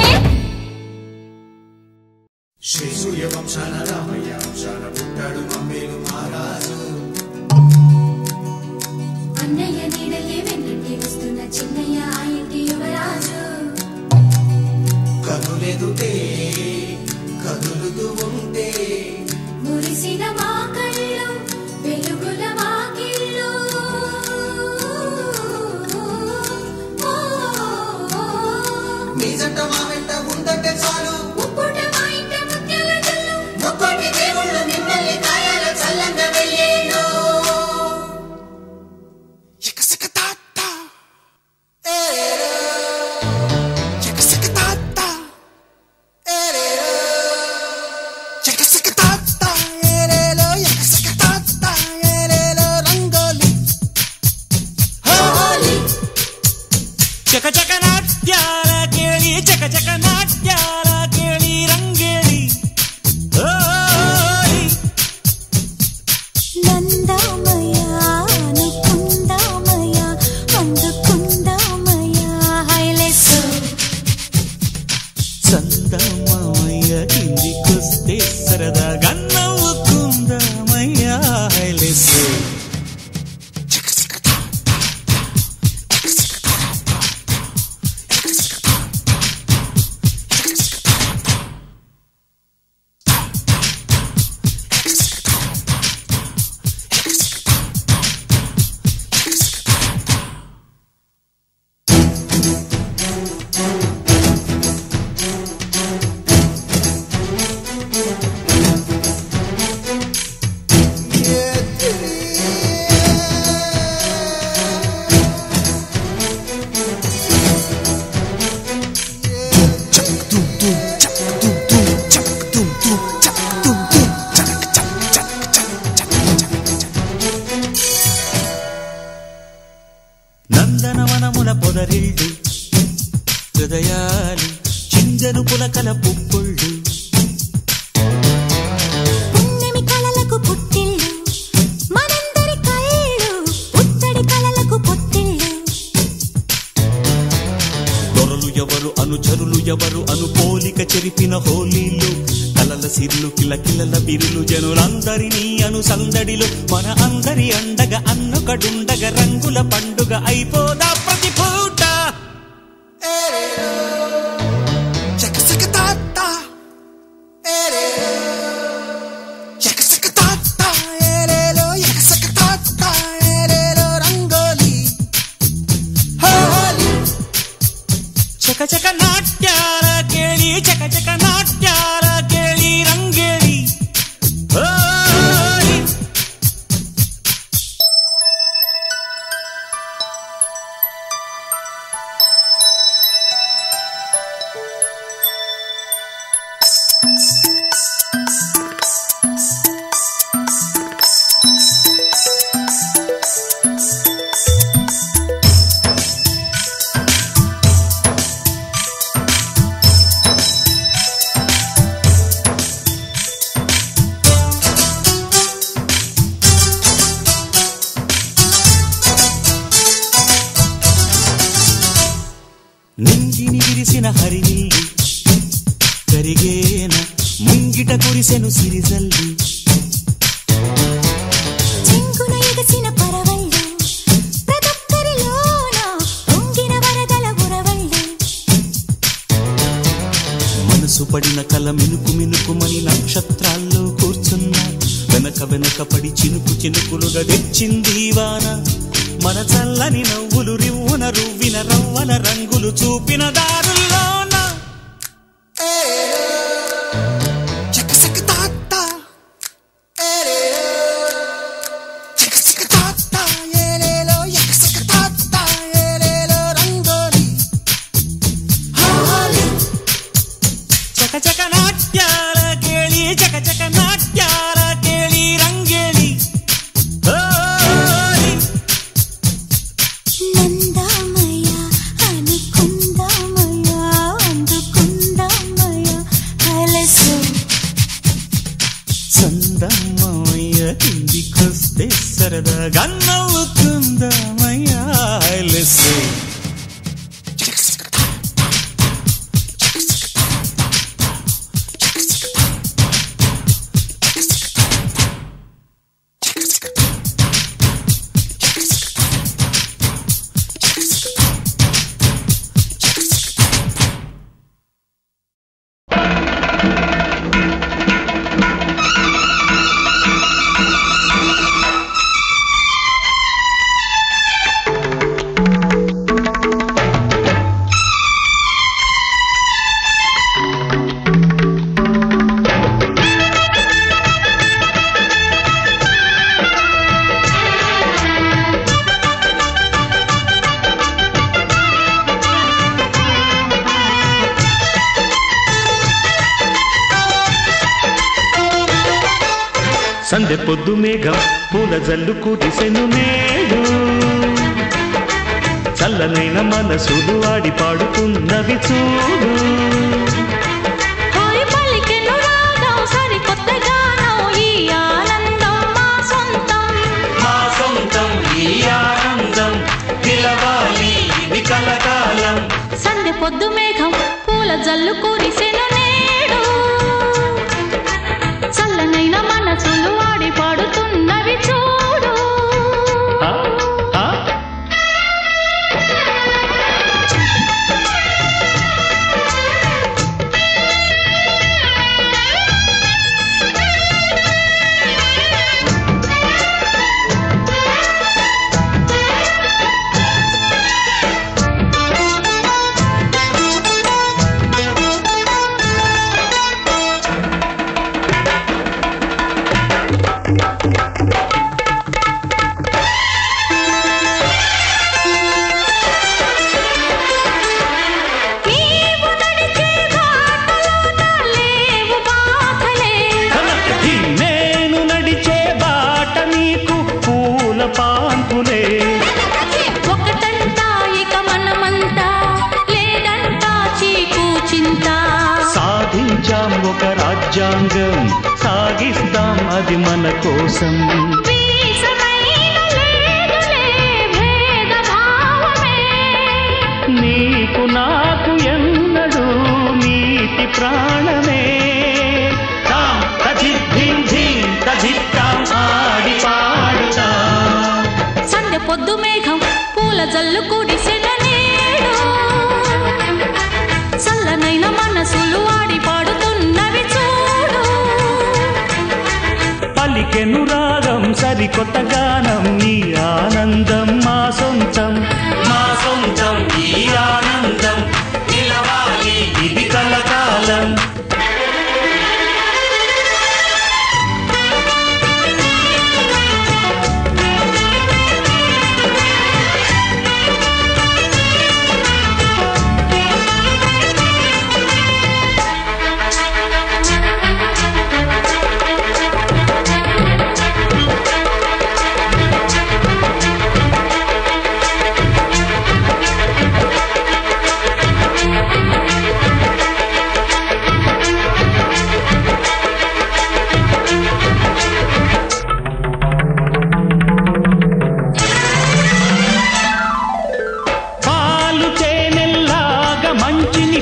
అన్నయ్య నీడలే వెన్నంటి వస్తున్న చిన్నయ్య ఆ ఇంటి యువరాజు కనులెదుటే కదులుతూ ఉంటే మురిసిన మా కళ్ళు వెలుగుల వాకిళ్ళు నీ జంట మా వెంట ఉందంటే చాలు ముక్కుట మా ఇంట ముత్యాల జల్లు ముక్కోటి దేవుళ్ళు మిమ్మల్ని కాయాల చల్లంగా వెళ్ళేను ఎకసక తాత ఏరేరో. ఎకసక తాత ఏరేరో. ఎకసక తాత ఏరేలో. ఎకసక తాత ఏరేలో. రంగోలి హోలీ చక చక నాట్యాల కేళి చక చక నాట్యాల కేళి రంగేళి ఓయ్ నందామయ్య అనుకుందామయ్య అందుకుందామయ్య హైలెస్ చందమామయ్య కిందికొస్తే సరదాగా నవ్వుకుందామయ్యా హైలెస్సు నందనవనముల పొదరిల్లు హృదయాలు చిందను పులకల పుప్పుళ్ళు పున్నమి కళలకు పుట్టిల్లు మనందరి కళ్ళు ఉత్తడి కళలకు పొత్తిళ్ళు దొరలు ఎవరు అనుచరులు ఎవరు అను పోలిక చెరిపిన హోలీలు కలల సిర్లు కిలకిలల బిరులు జనులందరినీ అను సందడిలో మన అందరి అండగా అన్నొకడుండగ రంగుల పండుగ అయిపోదా ప్రతి పూట ఏరేలో. ನಾಟ್ಯಾರ ಕೇಳಿ ಚಕ ಚಕ ನಾಟ್ಯಾರ ಕೇಳಿ ರಂಗೇಳಿ ಓಯ್ నింగిని విరిసిన హరినీలి కరిగేన ముంగిట కురిసెను సిరిజల్లి చెంగున ఎగసిన పరవళ్ళు ప్రదొక్కరిలోన పొంగిన వరదల ఉరవళ్ళు మనసు పడిన కల మినుకు మినుకుమని నక్షత్రాల్లో కూర్చున్నా వెనక వెనక పడి చినుకు చినుకులుగా తెచ్చింది వాన మన చల్లని నవ్వులు రివ్వున రువ్విన రవ్వల రంగులు చూపిన దారుల్లోన చక చక నాట్యాల కేಳಿ చక చక నాట్యాల కేಳಿ రంగేಳಿ ఓయ్ నందామయ అనుకుందామయ అందుకుందామయ అలసు చందమ్మయ్య కిందికొస్తే సరదాగా నవ్వుకుందామయ్యా లెస్సే సందె పొద్దు మేఘం పూల జల్లు కురిసెను నేడు చల్లనైన మనసులు ఆడి పాడుతున్నవి చూడు హాయ్ పలికెను రాగం సరికొత్త గానం ఈ ఆనందం మా సొంతం మా సొంతం ఈ ఆనందం పిలవాలి ఇది కలకాలం సందె పొద్దు మేఘం పూల జల్లు కురిసెను నేడు చల్లనైన మనసులు ఆడి పాడుతున్నవి చూడు ఆ, ఆ, నీవు నడిచే బాటలోన లేవు బాధలే ఈ నేను నడిచే బాట నీకు పూల పాన్పులే ఒకటంటా ఇక మనమంతా లేదంటా చీకు చింత సాధించాం ఒక రాజ్యాంగం సాగిస్తాం అది మన కోసం వీసమైన లేదులే భేదభావమే నీకు నాకు ఎన్నడూ నీతి ప్రాణమే తాం తజిద్ధిం ధిం తజిత్తాం ఆడి పాడుతాం సందె పొద్దు మేఘం పూల జల్లు కుడిసెన నేడు చల్లనైన మనసులు ఆడి పాడుతున్నవి చూడు పలికెను రాగం సరికొత్త గానం ఈ ఆనందం మా సొంతం మా సొంతం ఈ ఆనందం నిలవాలి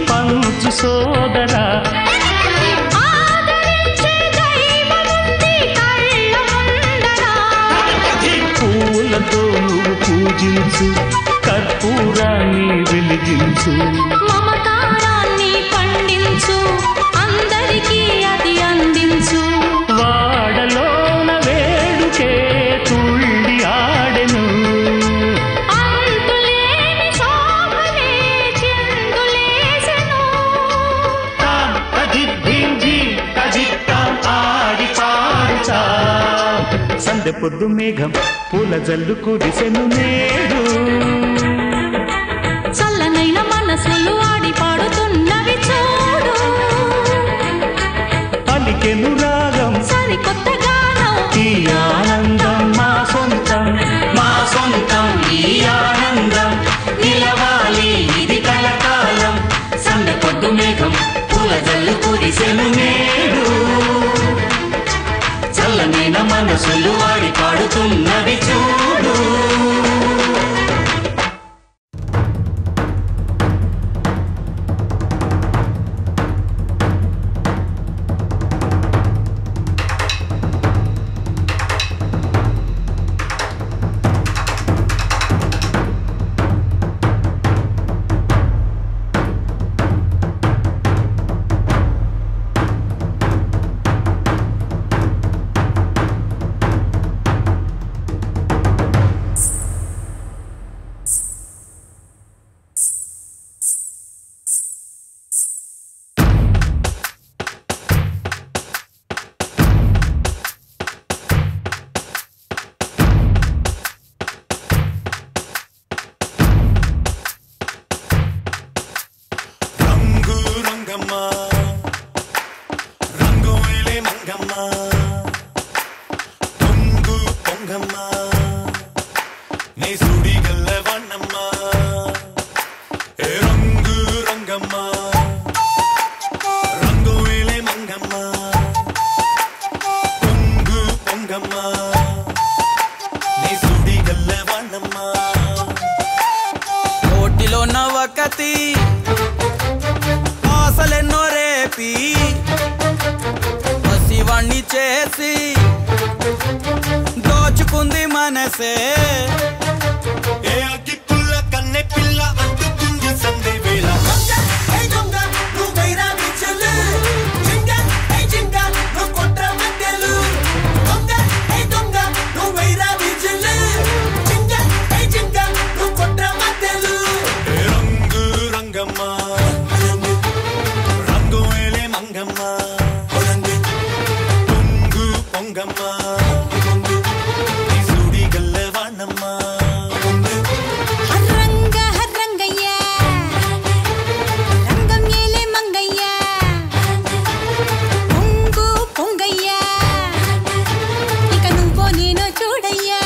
పంచు సోదరా ఆదరించే దైవముంది కళ్ళ ముందర పూలతో నువ్వు పూజించు కర్పూరాన్ని వెలిగించు మమకారాన్ని పండించు అందరికీ అది అందించు వాడలోన వేడుకే తుళ్ళి ఆడెను అంతులేని శోభనే చిందులేసెను తాం తజిద్దింజి తజిత్తాం ఆడి పాడుతా సందె పొద్దు మేఘం పూల జల్లు కురిసెను నేడు చల్లనైన మనసులు ఆడి పాడుతున్నవి చూడు పలికెను రాగం సరికొత్త గానం ఈ ఆనందం మా సొంతం మా సొంతం ఈ ఆనందం నిలవాలి ఇది కలకాలం సందె పొద్దు మేఘం పూల జల్లు కురిసెను నేడు చల్లనైన మనసులు వాడి పాడుతున్నవి చూడు రంగు రంగమ్మ రంగు వేలే మంగమ్మ పొంగు పొంగమ్మ నీ సుడి గల్ల వన్నమ్మ ఏ రంగు రంగమ్మ రంగు వేలే మంగమ్మ పొంగు పొంగమ్మ నీ సుడి గల్ల వన్నమ్మ కోటిలో నవకతి ఆశలెన్నో రేపి పసివాణ్ణి చేసి దోచుకుంది మనసే ఏ అగ్గి పుల్ల కన్నె పిల్ల అంటుకుంది సందే వేళ ఏ రంగు రంగమ్మ రంగు వేలే మంగమ్మ పొంగు పొంగమ్మ నీ సుడి గల్ల వాణమ్మ హర్రంగ హర్రంగయ్య రంగం ఏలే మంగయ్య పొంగు పొంగయ్య ఇక నువ్వో నేను చూడయ్యా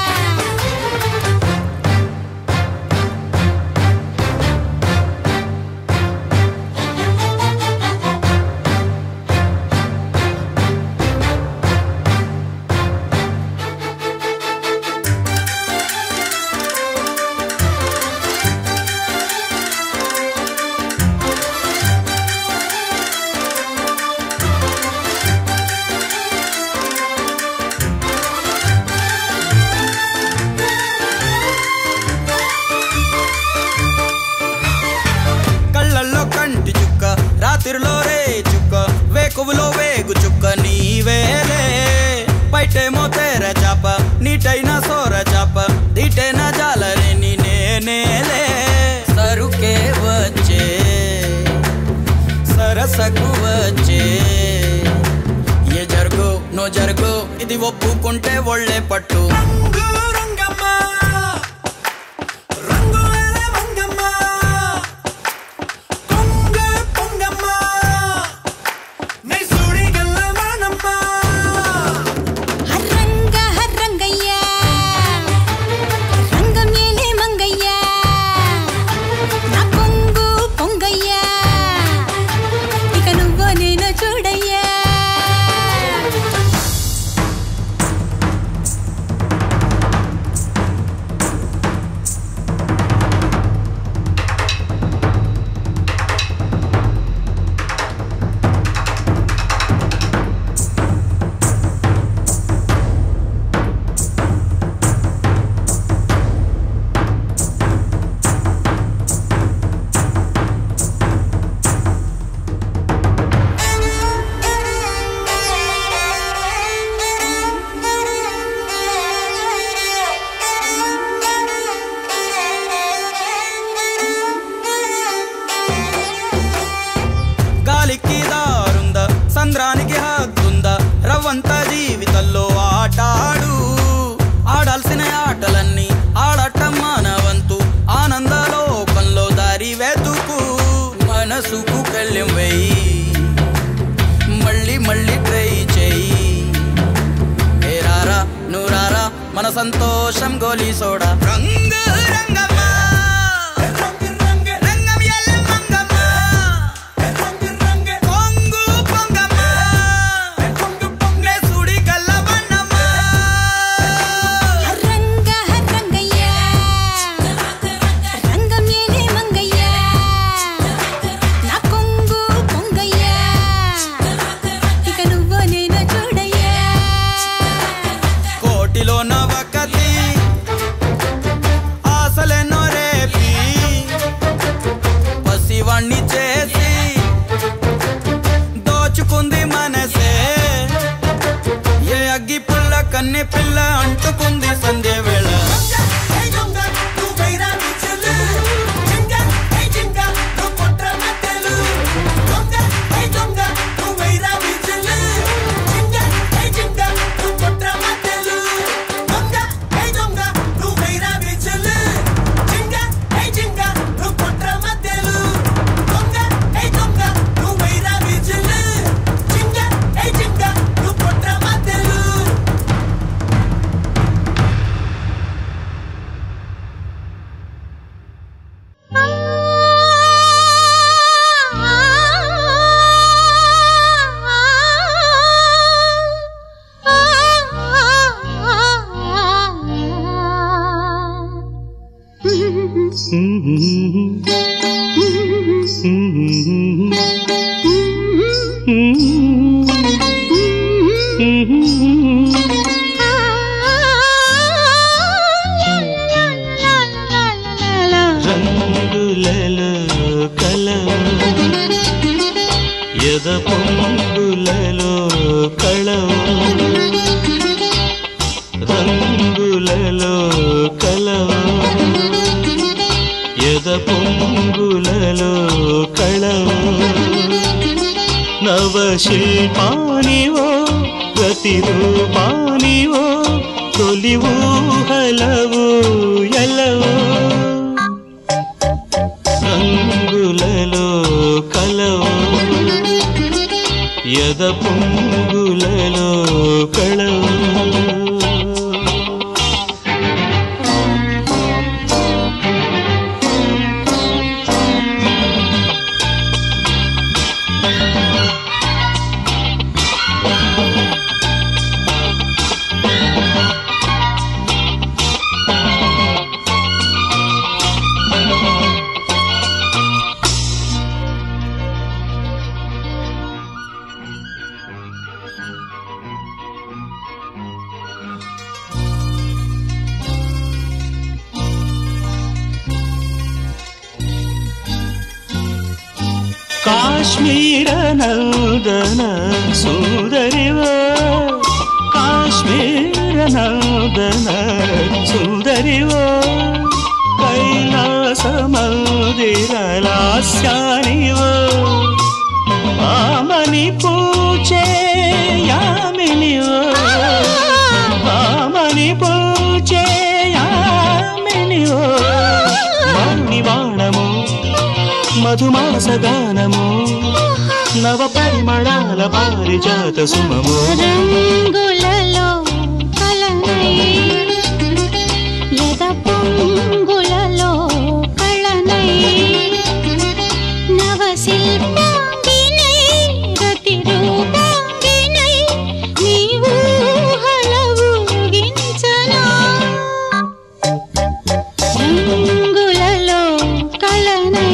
కళ్ళల్లో కంటి చుక్క రాత్రిలో రే చుక్క వేకువలో వేగు చుక్క నీవేలే బయటేమో తేర చాప నీటైన సోర చాప దీటైన జాలరే నీ నేనేలే సరుకే వచ్చే సరసకు వచ్చే ఏ జరుగు నో జరుగు ఇది ఒప్పుకుంటే ఒళ్ళే పట్టు రంగు రంగమ్మ రంగు వేలే మంగమ్మ పొంగు పొంగమ్మ నీ సుడి గల్ల వాణమ్మ హర్రంగ హర్రంగయ్య రంగం ఏలే మంగయ్య నా పొంగు పొంగయ్య ఇక నువ్వో నేను చూడయ్యా గాలికి దారుందా సంద్రానికి హద్దుందా రవ్వంత జీవితంలో ఆటాడు ఆడాల్సిన ఆటలన్నీ ఆడటం మానవంతు ఆనందలోకంలో దారి వెతుకు మనసుకు కళ్ళెం వెయ్యి మళ్ళీ మళ్ళీ ట్రై చెయ్యి ఏ రారా నువ్వు రారా మన సంతోషం గోలీ సోడా రంగు రంగమ్మ రంగం ఎల్ల మంగమ్మ పొంగు పొంగమ్మ నే సుడి గల్ల వన్నమ్మ రంగ రంగయ్య రంగం ఏలే మంగయ్య నా కొంగు పొంగయ్య ఇక నువ్వు నేను చూడయ్యా కోటిలో నవకతి ఆశలెన్నో రేపి పసివాణ్ణి చేసి దోచుకుంది మనసే ఏ అగ్గి పుల్ల కన్నె పిల్ల అంటుకుంది సంధ్య వేళ రంగులలో కలవు ఎద పొంగులలో కళవు రంగులలో కలవు ఎద పొంగులలో కళవు నవశిల్పానివో ప్రతిరూపానివో తొలి ఊహలవు ఎలవు రంగులలో కలవు ఎద పొంగులలో కళవు ಕಾಶ್ಮೀರ ನೌದನ ಸುಂದರಿವ ಕಾಶ್ಮೀರ ನೌದನ ಸುಂದರಿವ ಕೈಲಾಸ ಮಂದಿರ ಲಾಸ್ಯಾನಿವ ಆಮನಿ ಪೂಜೆ ಯಾಮಿನಿವ ಆಮನಿ ಪೂಜೆ యామినివో మణివాణము మధుమాసగానము నవ పరిమళాల పారిజాత సుమము రంగులలో కలనై ఎద పొంగులలో కళనై నవశిల్పాంగినై రతి రూపాంగినై నీవు హలవుగించనా రంగులలో కళనై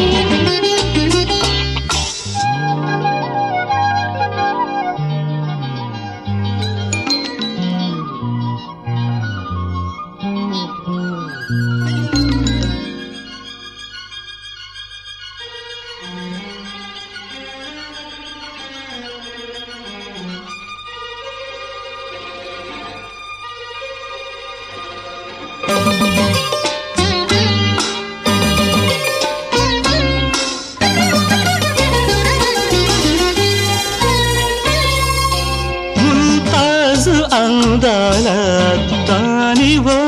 అందాల తానివో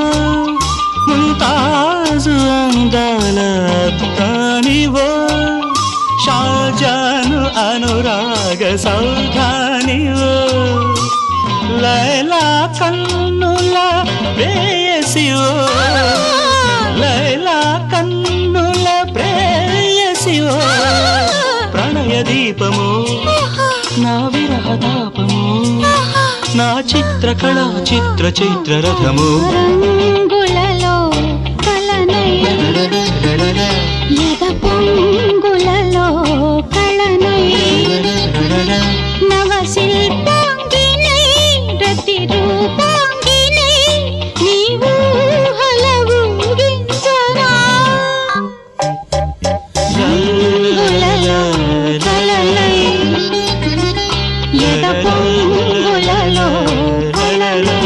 ముంతాజు అందాల తానివో షాజాను అనురాగ సౌధానివో లైలా కన్నుల ప్రేయసివో లైలా కన్నుల ప్రేయసివో ప్రణయ దీపము నా విరహ తాపము నా చిత్రకళ చిత్ర చైత్ర రథము రంగులలో కలనై ఎద పొంగులలో కళనై నవ శిల్పాంగినై రతి రూపాంగినై నీవు హలవు గించరా రంగులలో కలనై ఎద పొంగులలో కళనై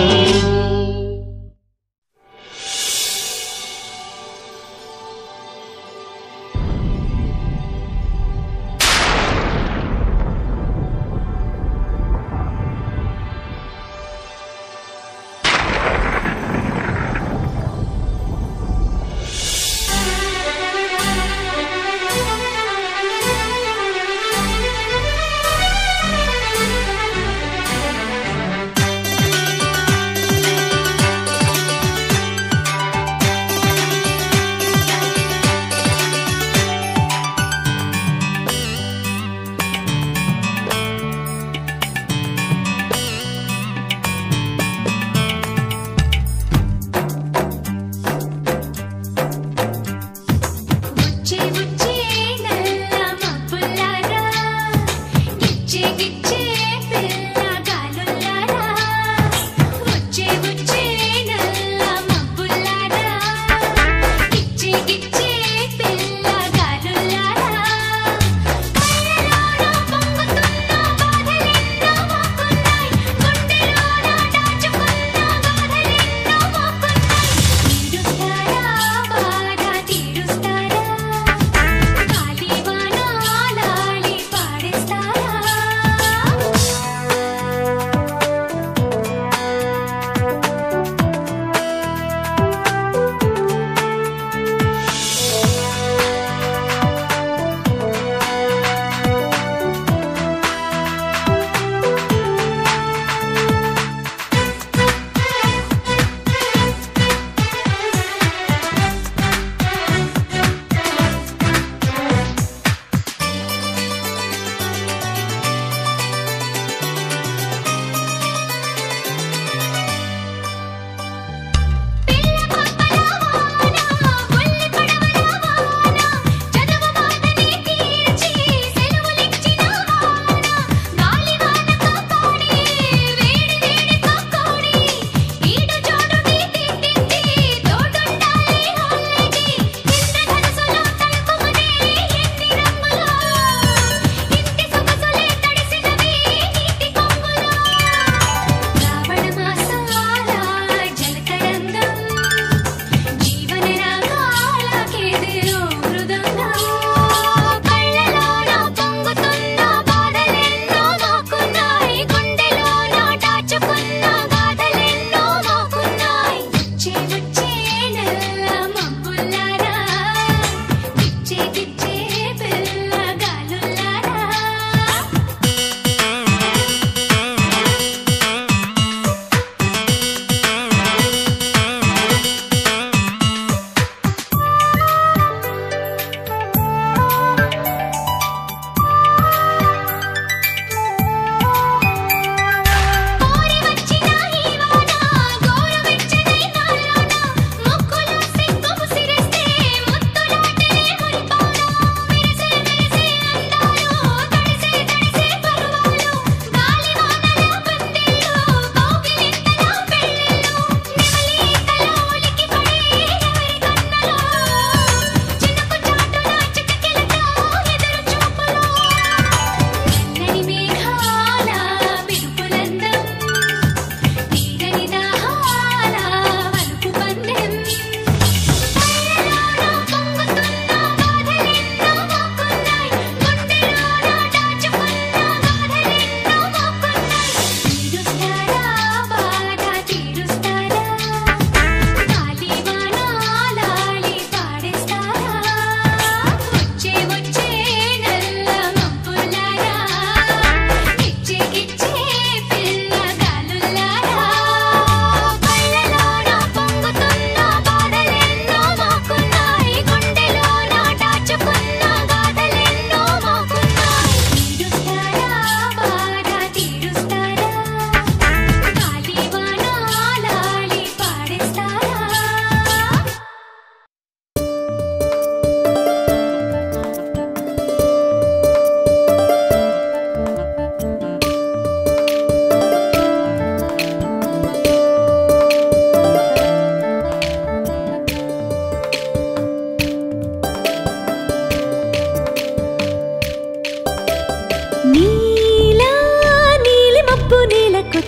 వచ్చే వచ్చే నల్ల మబ్బులారా గిచ్చే గిచ్చే పిల్ల గాలులారా వచ్చే వచ్చే నల్ల మబ్బులారా గిచ్చే గిచ్చే పిల్ల గాలులారా కళ్ళలోన పొంగుతున్న బాధలెన్నో మాకున్నాయి గుండెలోన దాచుకున్న బాధలెన్నో మాకున్నాయి తీరుస్తారా బాధ తీరుస్తారా గాలివాన లాలి పాడేస్తారా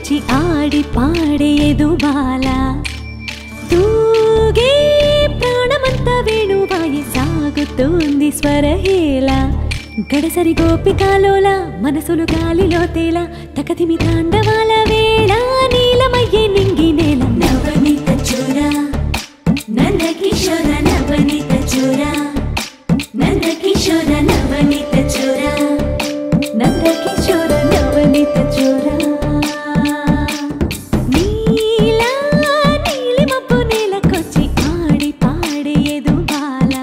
నీలిమబ్బునేలకొచ్చి ఆడి పాడేదు బాల తూగే ప్రాణమంతా వేణువాయి సాగుతోంది స్వరహేళ గడసరి గోపికాలోల మనసులు గాలిలో తేల తకతిమి తాండవాల వేళ నీలమయ్యే నింగి నేల నవనీత చూర నంద కిషోర నవనీత చూర నంద కిషోర నవనీత చూర నంద కిషోర నవనీత చూర నీలా నీలిమబ్బు నేలకొచ్చి ఆడి పాడేదు బాలా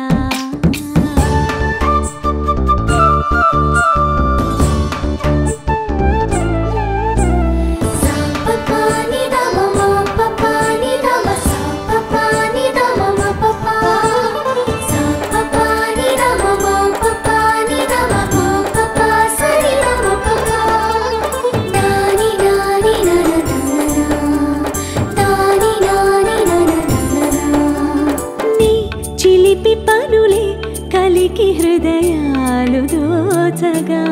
నీ చిలిపి పనులే కలికి హృదయాలు దోచగా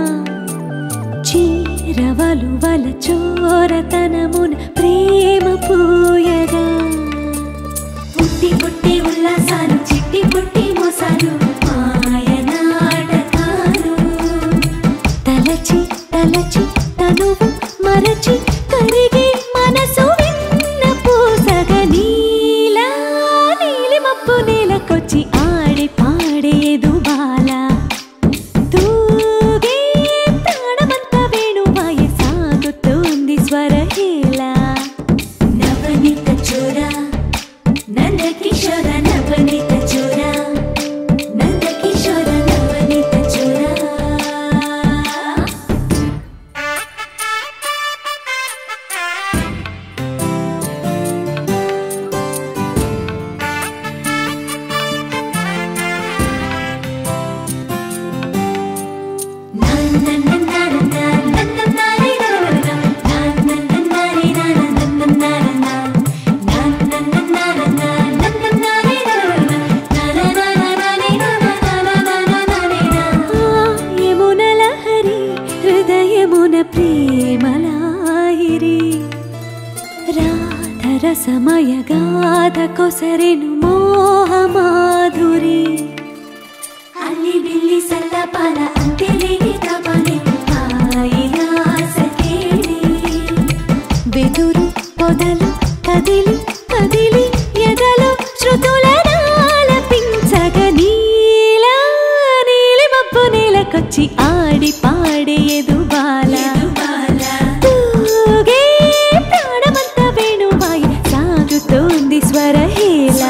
చీరవలు వల చోరతనమున ప్రేమ పూయగా పుట్టి పుట్టి ఉల్లాసాలు చిట్టి పుట్టి మోసాలు మాయ నాటకాలు తలచి తలచి తనువు మరచి కరిగి మనసు విన్న పూసగ నీలా నీలి మప్పు నేలకొచ్చి ఆడి పాడేదు బాలా తూగే ప్రాణమంతా వేణువాయి సాగుతోంది స్వరహేళ నవనీత చోర నంద కిషోర నవనీత చోర నంద కిషోర నవనీత చోర యమునలహరి హృదయమున ప్రేమలాహిరి రాధరసమయ గాథ కొసరెను మోహమాధురి అల్లి బిల్లి సల్లపాల అంతేలేని తపని ఆయిలాసకేడి వెదురు పొదలు కదిలి కదిలి ఎదలు శృతుల నాలపించగ నీలా నీలి మబ్బు నేలకొచ్చి ఆడి పాడేదు బాల తూగే ప్రాణమంతా వేణువాయి సాగుతోంది స్వరహేళ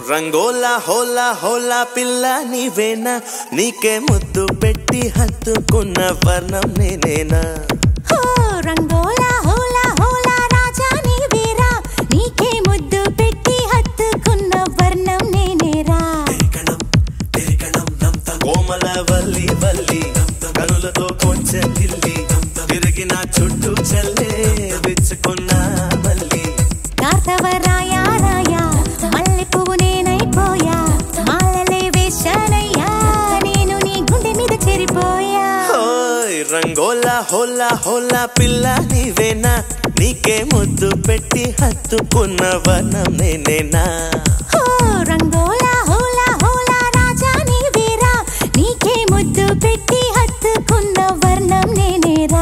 రంగోలా హోలా హోలా పిల్ల నీవేనా నీకే ముద్దు పెట్టి హత్తుకున్న వర్ణం నేనేనా హో రంగోలా హోలా హోలా రాజా నీవేరా నీకే ముద్దు పెట్టి హత్తుకున్న వర్ణం నేనేరా కోమల వల్లి వల్లి కనులతో కొంచెం గిల్లి తిరిగిన చుట్టూ చల్లే విచ్చుకున్నా మళ్ళీ కార్తవ రాయా రాయా మల్లె పువ్వు నేనైపోయా మాలలే వేశానయ్యా నేను నీ గుండె మీద చెరిపోయా ఓయ్ రంగోలా హోలా హోలా పిల్ల నీవేనా నీకే ముద్దు పెట్టి హత్తుకున్న వర్ణం నేనేనా హో రంగోలా హోలా హోలా రాజా నీవేరా నీకే ముద్దు పెట్టి హత్తుకున్న వర్ణం నేనేరా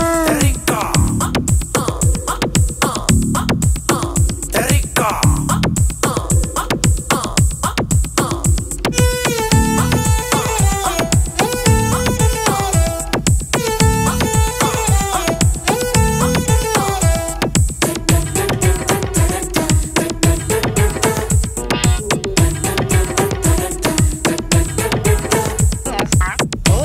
ఓ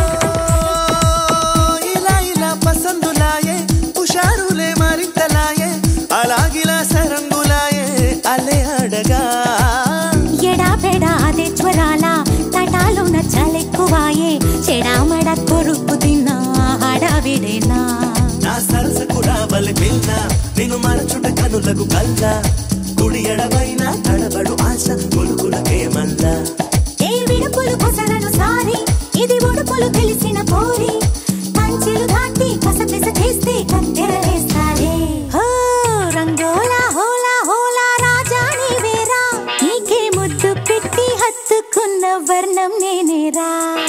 ఇలా ఇలా పసందులాయే హుషారులే మరింతలాయే అలాగిలా సరంగులాయే అలే అడగా ఎడా పెడా అదే జ్వరాల తటాలు నచ్చలెక్కువాయే చెడామడ కొరుకు తిన్నా హడావిడేనా నా సరసకు రావలి పిల్ల నేను మరచుట కనులకు కల్ల కుడి ఎడమైన తడబడు ఆశ కొలుకులకే మల్లా ఏ విడుపులు కొసరను సారి ఇది ఉడుపులు తెలిసిన పోరి కంచెలు దాటి కసపిస చేస్తే కత్తెరలేస్తాలే హో రంగోలా హోలా హోలా రాజా నీవేరా నీకే ముద్దు పెట్టి హత్తుకున్న వర్ణం నేనేరా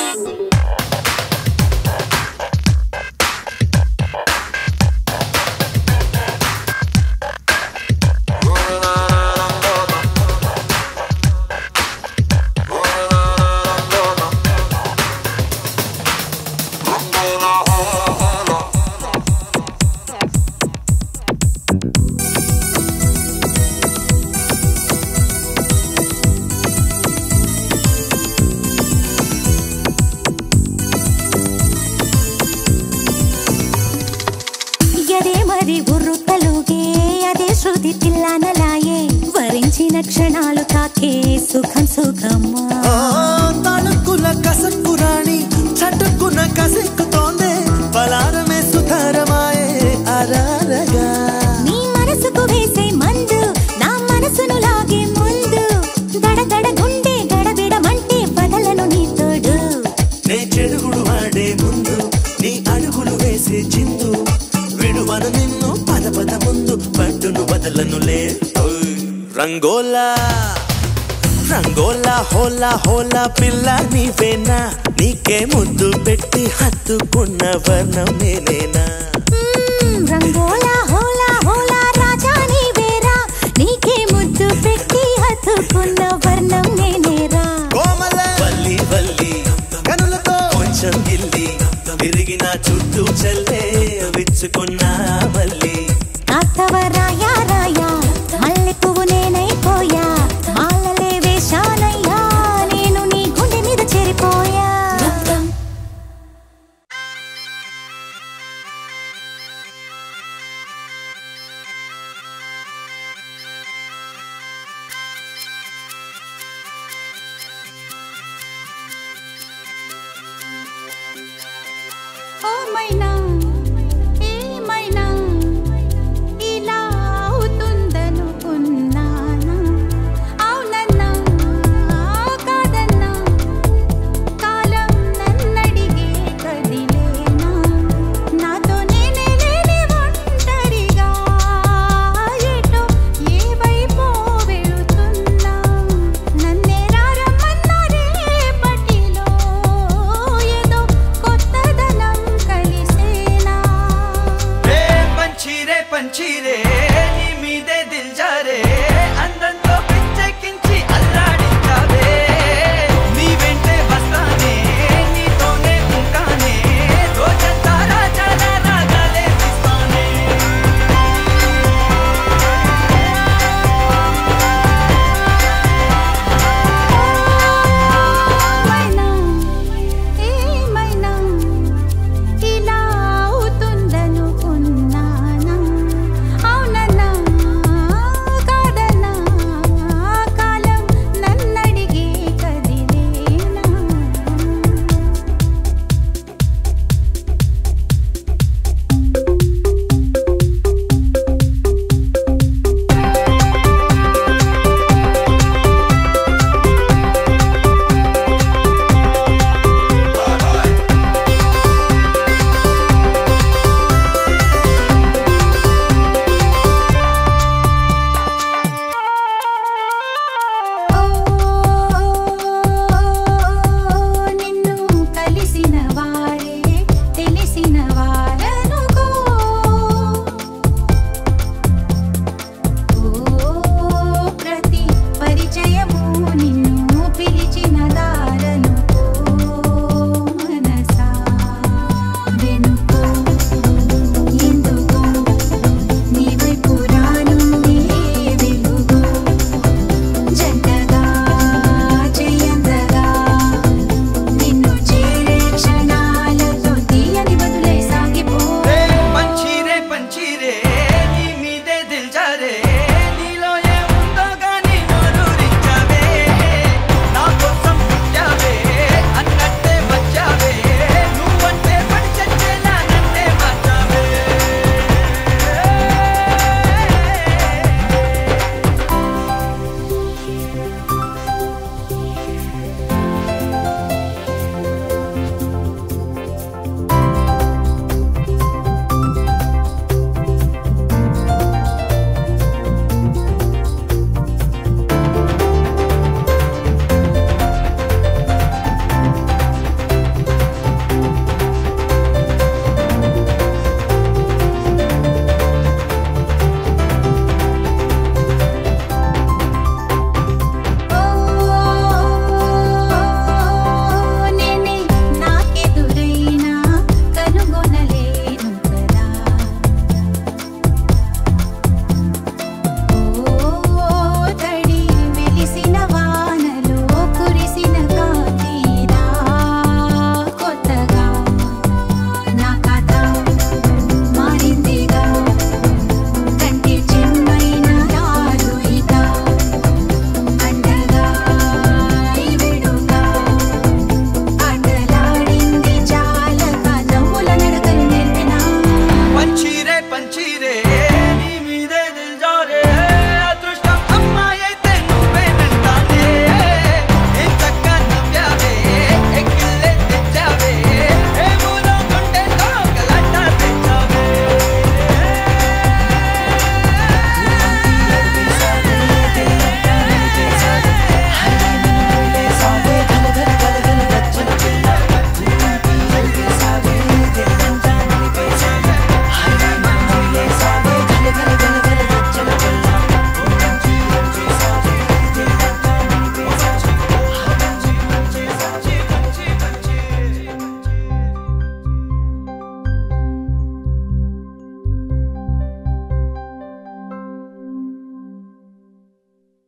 ఎదే మరి ఉర్రు తలుగే అదే శృతి తిల్లానలాయే వరించిన క్షణాలు తాకే సుఖం సుఖమ్మా ఓ తణుకుల కసక్కు రాణి చటుక్కున కసెక్కుతోందే పలారమే సుతారమాయే అరారగా నీ మనసుకు వేసే మందు నా మనసును లాగే ముందు దడదడ గుండె గడబిడమంటే బదలను నీ తోడు నే చెడుగుడు ఆడే ముందు నీ అడుగులు వేసే చిందు విడువను నిన్ను పద పద ముందు పట్టును వదలనులే ఓయ్. రంగోలా రంగోలా హోలా హోలా పిల్ల నీవేనా నీకే ముద్దు పెట్టి హత్తుకున్న వర్ణం నేనేనా మ్మ్, రంగోలా హోలా హోలా రాజా నీవేరా నీకే ముద్దు పెట్టి హత్తుకున్న వర్ణం నేనేరా కోమల వల్లి వల్లి కనులతో కొంచెం గిల్లి తిరిగిన చుట్టూ చల్లే విచ్చుకున్నా మళ్ళీ కాస్తవ రాయా రాయా మల్లె పువ్వు నేనైపోయా మాలలే వేశానయ్యా నేను నీ గుండె మీద చెరిపోయా ఓ మైనా ఏ మైనా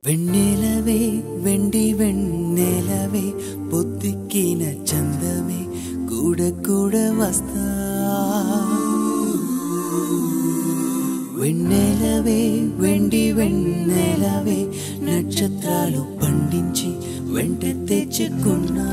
వెన్నెలవే వెండి వెన్నెలవే పొద్దుకిన చందమే కూడ కూడ వస్తా వెన్నెలవే వెండి వెన్నెలవే నక్షత్రాలు పండించి వెంట తెచ్చుకున్నా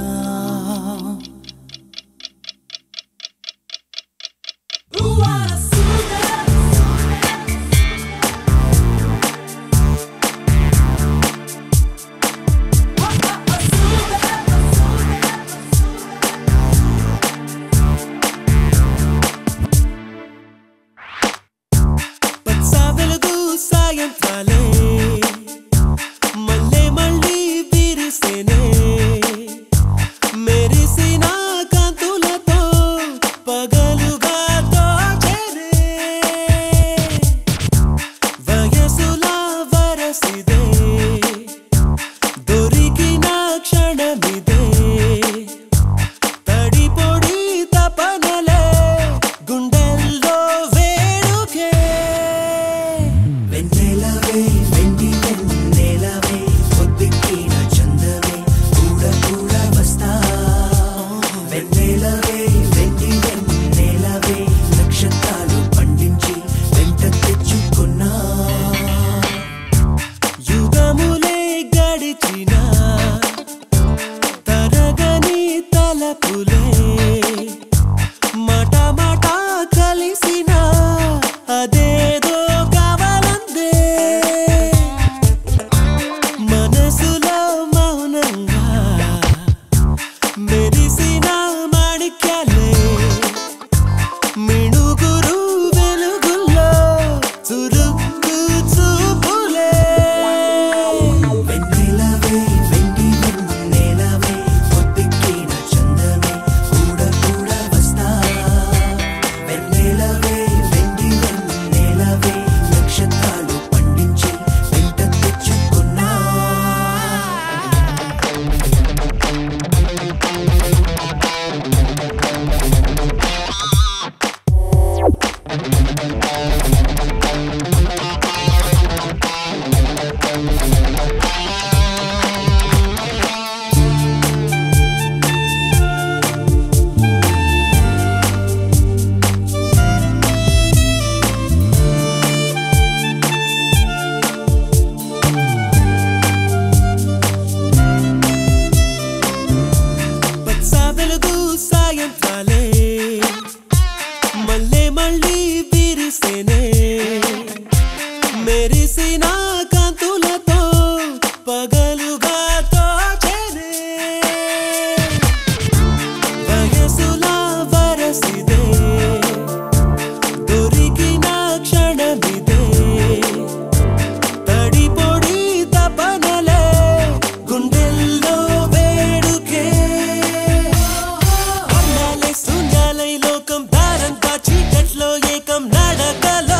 పచ్చా వెలుగు సాయంత్రాలే మళ్ళీ మళ్ళీ విరిసేనే మెరిసిన కాంతులతో పగలుగా తోచెనే వయసుల వరసిదే దొరికిన క్షణమిదే తడి పొడి తపనలే గుండెల్లో వేడుకే వెన్నెలవే వెండి వెన్నెలవే పొద్దుకిన చందమే కూడా కూడా వస్తా వెన్నెలవే వెండి వెన్నెలవే నక్షత్రాలు పండించి వెంట తెచ్చుకున్నా యుగములే గడిచినా తరగని తలపులే మాట మాట కలిసిన అదేదో కావాలందే మనసులో మౌనంగా మెరిసిన మాణిక్యాలే మిణుగురు వెలుగుల్లో చురుక్కు చూపులే వెన్నెలవే వెండి వెన్నెలవే పొద్దుకిన చందమే కూడా కూడా వస్తా వెన్నెలవే వెండి వెన్నెలవే నక్షత్రాలు పండించి వెంట తెచ్చుకున్నా పచ్చా వెలుగు సాయంత్రాలే మళ్ళీ మళ్ళీ విరిసేనే మెరిసిన కాంతులతో పగలుగా తోచెనే వయసుల వరసిదే దొరికిన క్షణమిదే తడి పొడి తపనలే గుండెల్లో వేడుకే అన్నాలే శూన్యాలై లోకం దారంతా చీకట్లో ఏకం నడకల